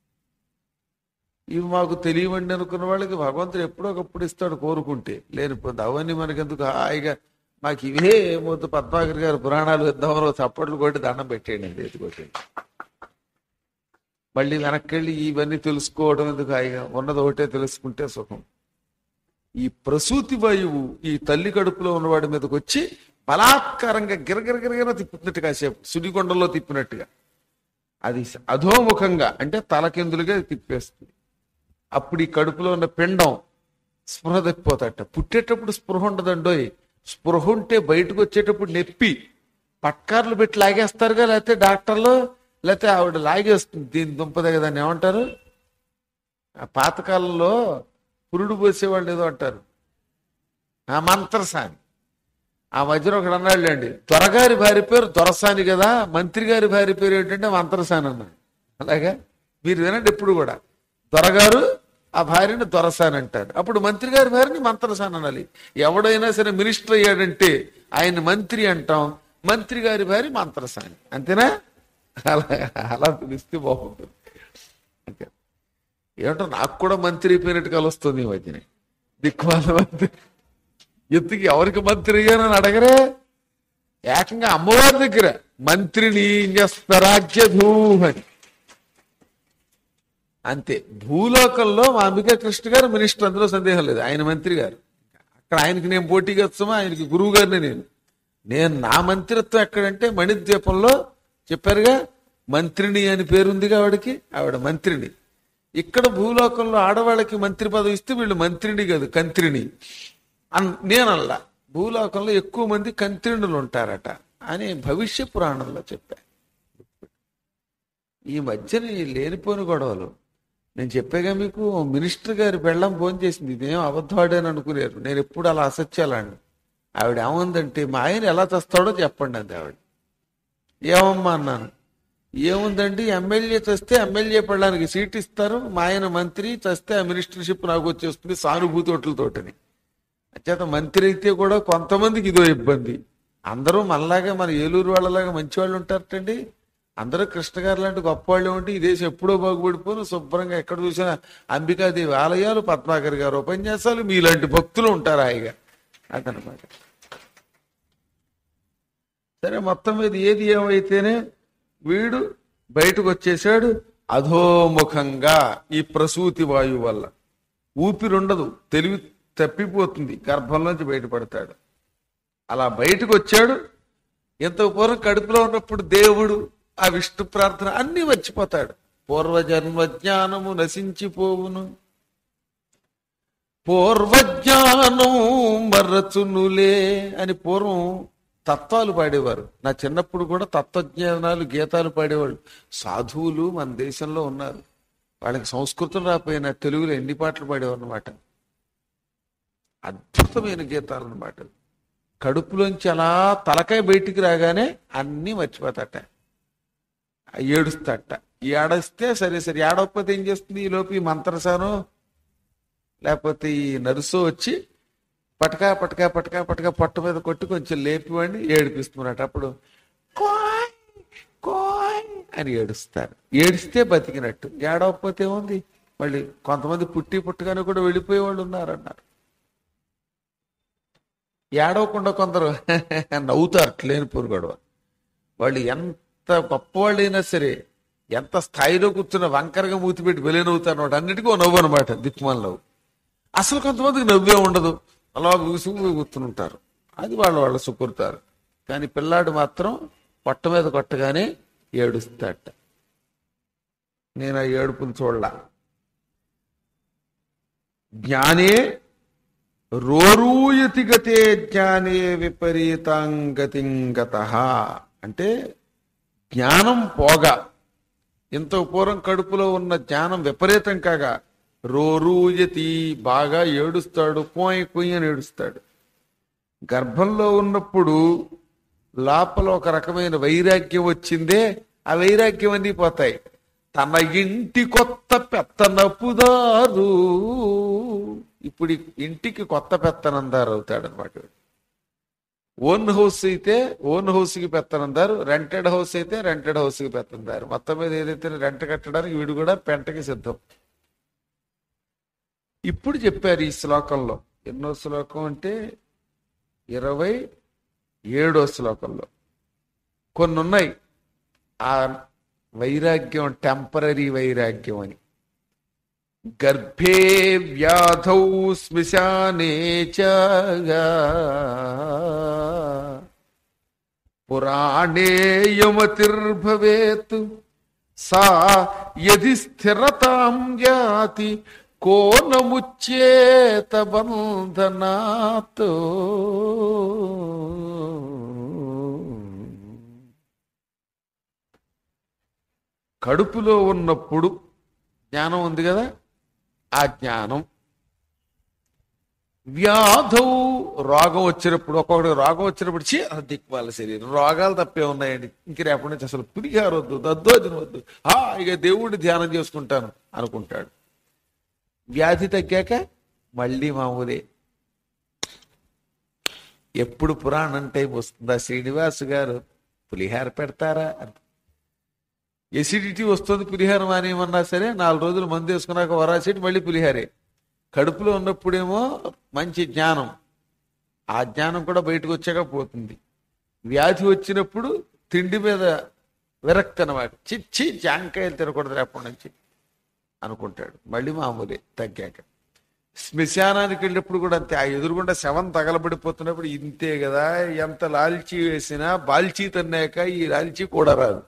ఇవి మాకు తెలియవండి అనుకున్న వాళ్ళకి భగవంతుడు ఎప్పుడో ఒకప్పుడు ఇస్తాడు కోరుకుంటే లేనిపోతే అవన్నీ మనకెందుకు హాయిగా మాకు ఇవే ఏమవుతుంది పద్మాకర్ గారు పురాణాలు ఇద్దామని చప్పట్లు కొట్టి దండం పెట్టేయండి అండి ఎత్తుకొట్టండి మళ్ళీ వెనక్కి వెళ్ళి ఇవన్నీ తెలుసుకోవడం ఎందుకు హాయిగా ఉన్నది ఒకటే తెలుసుకుంటే సుఖం ఈ ప్రసూతి వాయువు ఈ తల్లి కడుపులో ఉన్నవాడి మీదకి వచ్చి బలాత్కారంగా గిరగిరగిరగిర తిప్పుతున్నట్టు కాసేపు సుడికొండలో తిప్పినట్టుగా అది అధోముఖంగా అంటే తలకిందులుగా తిప్పేస్తుంది అప్పుడు ఈ కడుపులో ఉన్న పిండం స్పృహ తప్పిపోతాట పుట్టేటప్పుడు స్పృహ ఉండదండోయ్ స్పృహ ఉంటే బయటకు వచ్చేటప్పుడు నొప్పి పట్కార్లు పెట్టి లాగేస్తారుగా లేకపోతే డాక్టర్లు లేకపోతే ఆవిడ లాగేస్తుంది దీని దుంపదే కదా దాన్ని ఏమంటారు ఆ పాతకాలంలో పురుడు పోసేవాళ్ళు ఏదో అంటారు ఆ మంత్రసాని ఆ మధ్యన ఒకడు అన్నాడులేండి త్వరగారి భార్య పేరు దొరసాని కదా మంత్రి గారి భార్య పేరు ఏంటంటే మంత్రసాని అన్నాడు అలాగా మీరు వినండి ఎప్పుడు కూడా దొరగారు ఆ భార్యని దొరసాని అంటారు అప్పుడు మంత్రి గారి భార్యని మంత్రసాని అనాలి ఎవడైనా సరే మినిస్టర్ అయ్యాడంటే ఆయన మంత్రి అంటాం మంత్రి గారి భార్య మంత్రసాని అంతేనా అలా అలా పిలిస్తే బాగుంటుంది అంతే ఏమంటో నాకు కూడా మంత్రి అయిపోయినట్టు కలుస్తుంది ఈ మధ్యనే దిక్కుమాల మంత్రి ఎందుకు ఎవరికి మంత్రి అయ్యానని అడగరే ఏకంగా అమ్మవారి దగ్గర మంత్రిని న్యస్తరాజ్యధూ అని అంతే భూలోకంలో మా అంబికా కృష్ణ గారు మినిస్టర్ అందులో సందేహం లేదు ఆయన మంత్రి గారు అక్కడ ఆయనకి నేను పోటీగా వచ్చామా ఆయనకి గురువు గారిని నేను నేను నా మంత్రిత్వం ఎక్కడంటే మణిద్వీపంలో చెప్పారుగా మంత్రిని అని పేరుందిగా ఆవిడకి ఆవిడ మంత్రిని ఇక్కడ భూలోకంలో ఆడవాళ్ళకి మంత్రి పదవి ఇస్తే వీళ్ళు మంత్రిని కాదు కంత్రిని అన్ నేనల్లా భూలోకంలో ఎక్కువ మంది కంత్రిణులు ఉంటారట అని భవిష్య పురాణంలో చెప్పా ఈ మధ్యన ఈ లేనిపోని గొడవలు నేను చెప్పాగా మీకు మినిస్టర్ గారి బెళ్ళం ఫోన్ చేసింది ఇదేం అబద్ధవాడని అనుకునేరు నేను ఎప్పుడు అలా అసత్యాలండి ఆవిడ ఏముందంటే మా ఆయన ఎలా తెస్తాడో చెప్పండి అంది ఆవిడ ఏమమ్మా అన్నాను ఏముందండి ఎమ్మెల్యే తెస్తే ఎమ్మెల్యే పడడానికి సీట్ ఇస్తారు మా ఆయన మంత్రి తెస్తే ఆ మినిస్టర్షిప్ నాకు వచ్చేస్తుంది సానుభూతోట్లతోటని చేత మంత్రి అయితే కూడా కొంతమందికి ఇదో ఇబ్బంది అందరూ మనలాగా మన ఏలూరు వాళ్ళలాగా మంచి వాళ్ళు ఉంటారటండి అందరూ కృష్ణ గారు లాంటి గొప్ప వాళ్ళు ఉంటే ఈ దేశం ఎప్పుడో బాగుపడిపోను శుభ్రంగా ఎక్కడ చూసినా అంబికాదేవి ఆలయాలు పద్మాకర్ గారు ఉపన్యాసాలు మీలాంటి భక్తులు ఉంటారు హాయిగా అదనమాట సరే మొత్తం మీద ఏది ఏమైతేనే వీడు బయటకు వచ్చేసాడు అధోముఖంగా ఈ ప్రసూతి వాయువు వల్ల ఊపిరుండదు తెలివి తప్పిపోతుంది గర్భంలోంచి బయటపడతాడు అలా బయటకు వచ్చాడు ఎంత పూర్వం కడుపులో ఉన్నప్పుడు దేవుడు ఆ విష్ణు ప్రార్థన అన్ని మర్చిపోతాడు పూర్వజన్మ జ్ఞానము నశించిపోవును పూర్వజ్ఞానం మరచునులే అని పూర్వం తత్వాలు పాడేవారు నా చిన్నప్పుడు కూడా తత్వజ్ఞానాలు గీతాలు పాడేవాళ్ళు సాధువులు మన దేశంలో ఉన్నారు వాళ్ళకి సంస్కృతం రాకపోయినా తెలుగులో ఎన్ని పాటలు పాడేవారు అనమాట అద్భుతమైన గీతాలు అనమాట కడుపులోంచి అలా తలకాయ బయటికి రాగానే అన్నీ మర్చిపోతాట ఏడుస్తాట ఏడస్తే సరే సరే ఏడవకపోతే ఏం చేస్తుంది ఈ లోపు ఈ మంత్రసానో లేకపోతే ఈ నర్సు వచ్చి పటకా పటకా పటకా పటకా పొట్ట మీద కొట్టి కొంచెం లేపివాడిని ఏడిపిస్తున్నట్టు అప్పుడు కోయ్ కోయ్ అని ఏడుస్తారు ఏడిస్తే బతికినట్టు ఏడవకపోతే ఏముంది మళ్ళీ కొంతమంది పుట్టి పుట్టగానే కూడా వెళ్ళిపోయే వాళ్ళు ఉన్నారన్నారు ఏడవకుండా కొందరు నవ్వుతారు లేనిపోరు గొడవ వాళ్ళు ఎంత గొప్పవాళ్ళైనా సరే ఎంత స్థాయిలో కూర్చున్న వంకరగా మూతిపెట్టి వెలేనవుతారు వాడు అన్నిటికీ ఓ నవ్వు అనమాట దిక్కుమాల నవ్వు అసలు కొంతమందికి నవ్వే ఉండదు అలా విసుగు కూర్చుంటారు అది వాళ్ళు వాళ్ళు సుకురుతారు కానీ పిల్లాడు మాత్రం పొట్ట మీద కొట్టగానే ఏడుస్తాట నేను ఆ ఏడుపులు చూడలా జ్ఞానే రోరూయతి గతే జ్ఞానే విపరీతాంగతింగత అంటే జ్ఞానం పోగా ఇంత పూర్వం కడుపులో ఉన్న జ్ఞానం విపరీతం కాగా రోరూయతి బాగా ఏడుస్తాడు కోయ్ కొయ్యి అని ఏడుస్తాడు గర్భంలో ఉన్నప్పుడు లోపల ఒక రకమైన వైరాగ్యం వచ్చిందే ఆ వైరాగ్యం అన్నీ పోతాయి తన ఇంటి కొత్త పెత్తనపుదారు ఇప్పుడు ఈ ఇంటికి కొత్త పెత్తనందారు అవుతాడు అనమాట ఓన్ హౌస్ అయితే ఓన్ హౌస్ కి పెత్తనందారు రెంటెడ్ హౌస్ అయితే రెంటెడ్ హౌస్ కి పెత్తనందారు మొత్తం మీద ఏదైతే రెంట్ కట్టడానికి వీడు కూడా పెంటకి సిద్ధం ఇప్పుడు చెప్పారు ఈ శ్లోకంలో ఎన్నో శ్లోకం అంటే ఇరవై ఏడో శ్లోకంలో కొన్ని ఉన్నాయి ఆ వైరాగ్యం టెంపరీ వైరాగ్యం అని గర్భే వ్యాధౌ శ్మశానే చ పురాణే యమతిర్భవేత్ సా యది స్థిరతాం యాతి కోనముచ్చేత బంధనాత్ కడుపులో ఉన్నప్పుడు జ్ఞానం ఉంది కదా ఆ జ్ఞానం వ్యాధౌ రోగం వచ్చినప్పుడు ఒక్కొక్కటి రోగం వచ్చినప్పుడు చీ ఆ దిక్మాల శరీరం రోగాలు తప్పే ఉన్నాయండి ఇంక రేపటి నుంచి అసలు పులిహార వద్దు దద్దోజన వద్దు ఆ ఇక దేవుడిని ధ్యానం చేసుకుంటాను అనుకుంటాడు వ్యాధి తగ్గాక మళ్ళీ మామూలే ఎప్పుడు పురాణం టైం వస్తుందా శ్రీనివాస్ గారు పులిహార పెడతారా అని ఎసిడిటీ వస్తుంది పులిహారం మానేయమన్నా సరే నాలుగు రోజులు మందు వేసుకున్నాక వరాసేటి మళ్ళీ పులిహారే కడుపులో ఉన్నప్పుడేమో మంచి జ్ఞానం ఆ జ్ఞానం కూడా బయటకు వచ్చాక పోతుంది వ్యాధి వచ్చినప్పుడు తిండి మీద విరక్తి అనమాట చిచ్చి జాంకాయలు తినకూడదు రేపటి నుంచి అనుకుంటాడు మళ్ళీ మామూలే తగ్గాక శ్మశానానికి వెళ్ళినప్పుడు కూడా అంతే ఆ ఎదురుగుండా శవం తగలబడిపోతున్నప్పుడు ఇంతే కదా ఎంత లాల్చీ వేసినా బాల్చీ తన్నాక ఈ లాల్చీ కూడా రాదు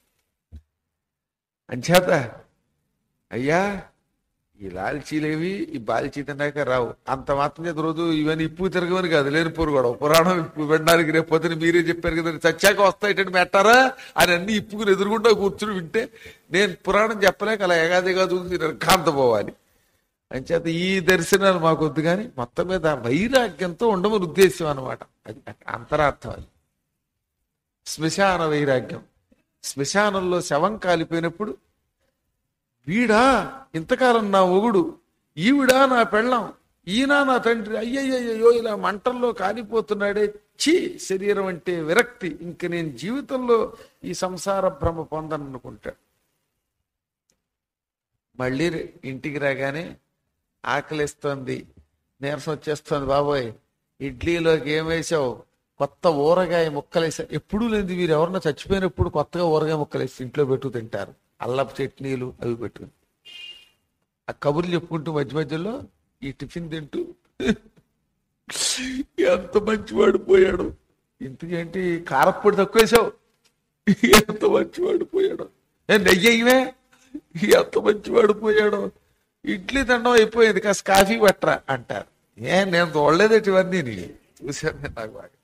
అంచేత అయ్యా ఈ లాల్చీలేవి ఈ బాల్చీ తిన్నాక రావు అంత మాత్రం చేత రోజు ఇవన్నీ ఇప్పు తిరగవని కాదు లేని పోరు కూడా పురాణం ఇప్పు వినడానికి రేపు పొద్దున మీరే చెప్పారు కదా చచ్చాక వస్తాయి మెట్టారా అని అన్ని ఇప్పుకుని ఎదురుగుండా కూర్చుని వింటే నేను పురాణం చెప్పలేక అలా ఎగాదిగా చూసి కాంత పోవాలి అంచేత ఈ దర్శనాలు మాకు వద్దు కానీ మొత్తం మీద వైరాగ్యంతో ఉండమని ఉద్దేశం అనమాట అది అంతరార్థం అది శ్మశాన వైరాగ్యం శ్మశానంలో శవం కాలిపోయినప్పుడు వీడా ఇంతకాలం నా మొగుడు ఈవిడా నా పెళ్ళం ఈయన నా తండ్రి అయ్యయ్యో ఇలా మంటల్లో కాలిపోతున్నాడే ఛీ శరీరం అంటే విరక్తి ఇంక నేను జీవితంలో ఈ సంసార భ్రమ పొందను అనుకుంటాడు మళ్ళీ ఇంటికి రాగానే ఆకలిస్తోంది నీరసం వచ్చేస్తోంది బాబోయ్ ఇడ్లీలోకి ఏం వేసావు కొత్త ఊరగాయ ముక్కలేసా ఎప్పుడూ లేదు మీరు ఎవరన్నా చచ్చిపోయినప్పుడు కొత్తగా ఊరగాయ ముక్కలేసి ఇంట్లో పెట్టు తింటారు అల్లపు చట్నీలు అవి పెట్టుకుని ఆ కబుర్లు చెప్పుకుంటూ మధ్య మధ్యలో ఈ టిఫిన్ తింటూ ఎంత మంచివాడు పోయాడు ఇంతకేంటి కారప్పొడి తక్కువ వేసావు ఎంత మంచివాడు పోయాడు ఏ నెయ్యవే ఎంత మంచివాడు పోయాడు ఇడ్లీ తినడం అయిపోయింది కాస్త కాఫీ పట్టరా అంటారు ఏ నేను చూడలేదట ఇవన్నీ చూశాను నేను నాకు బాగా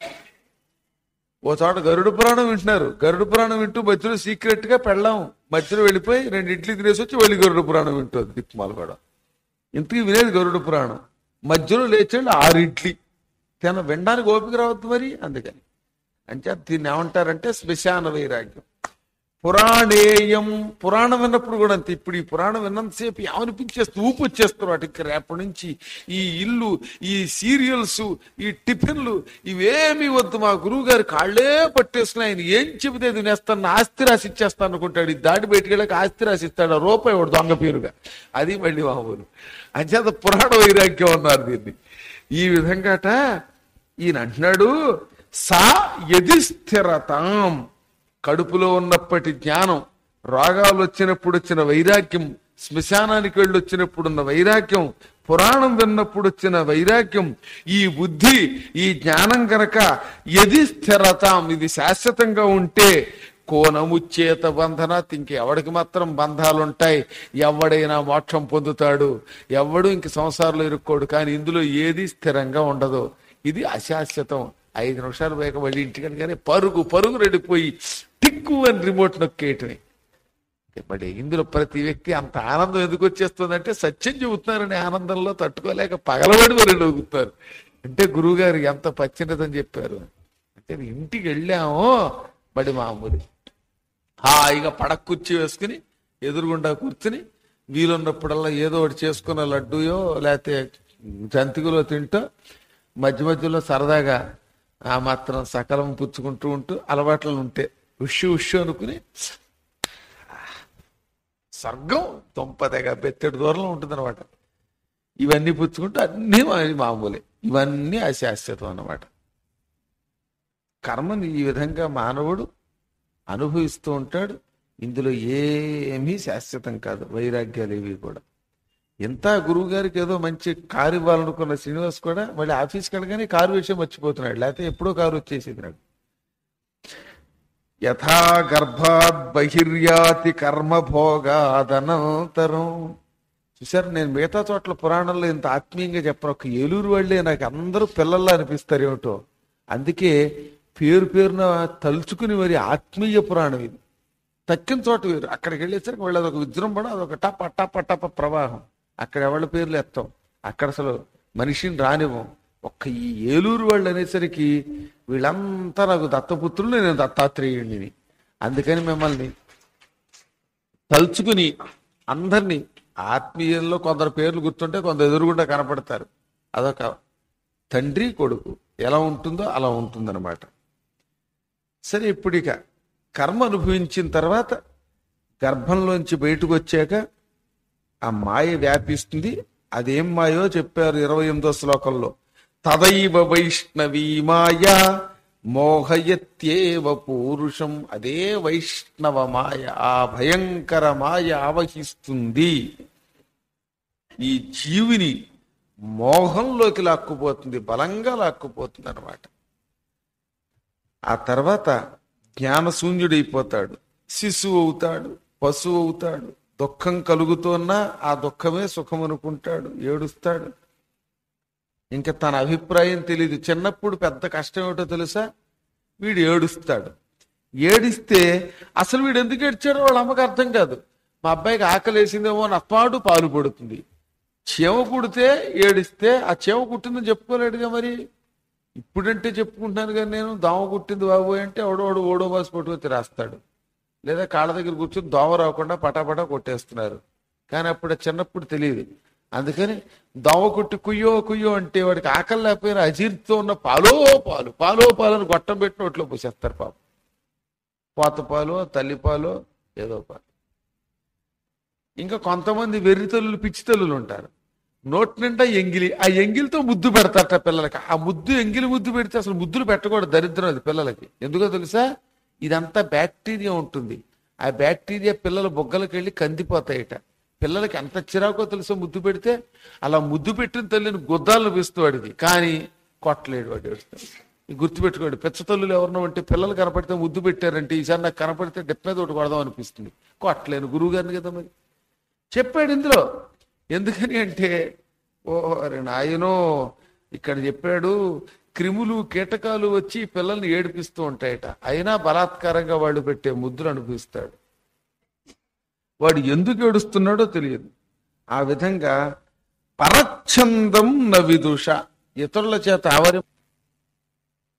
ఓ చోట గరుడ పురాణం వింటున్నారు గరుడ పురాణం వింటూ మధ్యలో సీక్రెట్ గా పెళ్ళాం మధ్యలో వెళ్ళిపోయి రెండు ఇడ్లీ తినేసి వచ్చి వెళ్ళి గరుడ పురాణం వింటుంది దిక్కుమాల కూడా ఇంతకీ వినేది గరుడ పురాణం మధ్యలో లేచండి ఆరు ఇడ్లీ తిన వినడానికి ఓపిక రావద్దు మరి అందుకని అంటే దీన్ని ఏమంటారంటే శ్మశాన వైరాగ్యం పురాణేయం పురాణం విన్నప్పుడు కూడా అంతే ఇప్పుడు ఈ పురాణం విన్నంతసేపు ఏమనిపించేస్తూ ఊపు వచ్చేస్తారు వాటికి రేపటి నుంచి ఈ ఇల్లు ఈ సీరియల్స్ ఈ టిఫిన్లు ఇవేమి వద్దు మా గురువు గారి కాళ్ళే పట్టేసుకుని ఆయన ఏం చెబితే తినేస్తాను ఆస్తి రాసి ఇచ్చేస్తాను అనుకుంటాడు ఈ దాటి బయటికి వెళ్ళాక ఆస్తి రాసి ఇస్తాడు ఆ రూపాయి వాడు దొంగ పేరుగా అది మళ్ళీ మామూలు అంచేత పురాణ వైరాగ్యం అన్నారు దీన్ని ఈ విధంగాట ఈయన అంటున్నాడు సా యది స్థిరతాం కడుపులో ఉన్నప్పటి జ్ఞానం రోగాలు వచ్చినప్పుడు వచ్చిన వైరాగ్యం శ్మశానానికి వెళ్ళి వచ్చినప్పుడున్న వైరాగ్యం పురాణం విన్నప్పుడు వచ్చిన వైరాగ్యం ఈ బుద్ధి ఈ జ్ఞానం గనక ఎది స్థిరతాం ఇది శాశ్వతంగా ఉంటే కోనముచ్చేత బంధనాత్ ఇంక ఎవడికి మాత్రం బంధాలు ఉంటాయి ఎవడైనా మోక్షం పొందుతాడు ఎవడు ఇంక సంసారంలో ఇరుక్కోడు కానీ ఇందులో ఏది స్థిరంగా ఉండదు ఇది అశాశ్వతం ఐదు నిమిషాలు పోయాక మళ్ళీ ఇంటికి కానీ పరుగు పరుగు రెడిపోయి టిక్కు అని రిమోట్ నొక్కేయటమే మరి ఇందులో ప్రతి వ్యక్తి అంత ఆనందం ఎందుకు వచ్చేస్తుందంటే సత్యం చెబుతున్నారనే ఆనందంలో తట్టుకోలేక పగలబడి మరి నవ్వుతారు అంటే గురువుగారు ఎంత పచ్చినదని చెప్పారు అంటే ఇంటికి వెళ్ళామో బడి మామూలు హాయిగా పడక కుర్చీ వేసుకుని ఎదురుగుండా కూర్చుని వీలున్నప్పుడల్లా ఏదో ఒకటి చేసుకున్న లడ్డూయో లేకపోతే జంతికలో తింటూ మధ్య మధ్యలో సరదాగా ఆ మాత్రం సకలం పుచ్చుకుంటూ ఉంటూ అలవాట్లు ఉంటే ఉష్యు ఉష్యు అనుకుని స్వర్గం తుంపదగా బెత్తడి దూరంలో ఉంటుంది అనమాట ఇవన్నీ పుచ్చుకుంటూ అన్నీ మా- మామూలే ఇవన్నీ అశాశ్వతం అన్నమాట కర్మని ఈ విధంగా మానవుడు అనుభవిస్తూ ఉంటాడు ఇందులో ఏమీ శాశ్వతం కాదు వైరాగ్యాలు ఇవి కూడా ఎంత గురువు గారికి ఏదో మంచి కారు ఇవ్వాలనుకున్న శ్రీనివాస్ కూడా మళ్ళీ ఆఫీస్కి వెళ్ళగానే కారు విషయం మర్చిపోతున్నాడు లేకపోతే ఎప్పుడో కారు వచ్చేసింది నాకు యథా గర్భాత్ బహిర్యాతి కర్మభోగాదనంతరం చూసారు నేను మిగతా చోట్ల పురాణంలో ఇంత ఆత్మీయంగా చెప్పను ఒక ఏలూరు వాళ్ళే నాకు అందరూ పిల్లల్లా అనిపిస్తారు ఏమిటో అందుకే పేరు పేరున తలుచుకుని మరి ఆత్మీయ పురాణం ఇది తక్కిన చోట వేరు అక్కడికి వెళ్ళేసరికి వాళ్ళు అదొక విజృంభణ అదొక టప టప టప ప్రవాహం అక్కడ ఎవరి పేర్లు ఎత్తాం అక్కడ అసలు మనిషిని రానివ్వం ఒక్క ఈ ఏలూరు వాళ్ళు అనేసరికి వీళ్ళంతా నాకు దత్తపుత్రులు నేను దత్తాత్రేయుడిని అందుకని మిమ్మల్ని తలుచుకుని అందరినీ ఆత్మీయంలో కొందరు పేర్లు గుర్తుంటే కొందరు ఎదురుగుండా కనపడతారు అదొక తండ్రి కొడుకు ఎలా ఉంటుందో అలా ఉంటుందన్నమాట సరే ఇప్పుడు ఇక కర్మ అనుభవించిన తర్వాత గర్భంలోంచి బయటకు వచ్చాక ఆ మాయ వ్యాపిస్తుంది అదేం మాయో చెప్పారు ఇరవై ఎనిమిదో శ్లోకంలో తదైవ వైష్ణవీ మాయ మోహయత్యేవ పూరుషం అదే వైష్ణవ మాయ ఆ భయంకర మాయ ఆవహిస్తుంది ఈ జీవిని మోహంలోకి లాక్కుపోతుంది బలంగా లాక్కుపోతుంది అనమాట ఆ తర్వాత జ్ఞానశూన్యుడైపోతాడు శిశువు అవుతాడు పశువు అవుతాడు దుఃఖం కలుగుతున్నా ఆ దుఃఖమే సుఖం అనుకుంటాడు ఏడుస్తాడు ఇంకా తన అభిప్రాయం తెలియదు చిన్నప్పుడు పెద్ద కష్టం ఏమిటో తెలుసా వీడు ఏడుస్తాడు ఏడిస్తే అసలు వీడు ఎందుకు ఏడ్చాడో వాళ్ళ అమ్మకి అర్థం కాదు మా అబ్బాయికి ఆకలేసిందేమో అని అప్పాడు పాలు పడుతుంది చీమ కుడితే ఏడిస్తే ఆ చీమ కుట్టిందని చెప్పుకోలేడుగా మరి ఇప్పుడంటే చెప్పుకుంటున్నాను కానీ నేను దోమ కుట్టింది బాబు అంటే ఎవడోడు ఓడో బాస్ పట్టుకొచ్చి రాస్తాడు లేదా కాళ్ళ దగ్గర కూర్చొని దోమ రాకుండా పటాపటా కొట్టేస్తున్నారు కానీ అప్పుడు చిన్నప్పుడు తెలియదు అందుకని దోమ కొట్టి కుయ్యో కుయ్యో అంటే వాడికి ఆకలి లేకపోయినా అజీర్తితో ఉన్న పాలో పాలు పాలో పాలు అని గొట్టం పెట్టి నోట్లో పోసేస్తారు పాపం పోత పాలు తల్లి పాలు ఏదో పాలు ఇంకా కొంతమంది వెర్రి తల్లులు పిచ్చి తల్లులు ఉంటారు నోటి నిండా ఎంగిలి ఆ ఎంగిలితో ముద్దు పెడతారట పిల్లలకి ఆ ముద్దు ఎంగిలి ముద్దు పెడితే అసలు ముద్దులు పెట్టకూడదు దరిద్రం అది పిల్లలకి ఎందుకో తెలుసా ఇదంతా బ్యాక్టీరియా ఉంటుంది ఆ బ్యాక్టీరియా పిల్లల బొగ్గలకి వెళ్ళి కందిపోతాయట పిల్లలకి ఎంత చిరాకో తెలుసో ముద్దు పెడితే అలా ముద్దు పెట్టిన తల్లిని గుద్దాలను పిస్తూ వాడిది కానీ కొట్టలేడు వాడు ఏడుస్తాడు. ఇది గుర్తుపెట్టుకోండి పిచ్చ తల్లులు ఎవరినో అంటే పిల్లలు కనపడితే ముద్దు పెట్టారంటే ఈసారి నాకు కనపడితే డెప్ మీద ఒకటి కొడదాం అనిపిస్తుంది కొట్టలేను గురువు గారిని కదా మరి చెప్పాడు ఇందులో ఎందుకని అంటే ఓ అరే నాయనో ఇక్కడ చెప్పాడు క్రిములు కీటకాలు వచ్చి పిల్లల్ని ఏడిపిస్తూ ఉంటాయట అయినా బలాత్కారంగా వాళ్ళు పెట్టే ముద్దులు అనిపిస్తాడు వాడు ఎందుకు ఏడుస్తున్నాడో తెలియదు ఆ విధంగా పరచ్ఛందం నవిదుష ఇతరుల చేత ఆవరి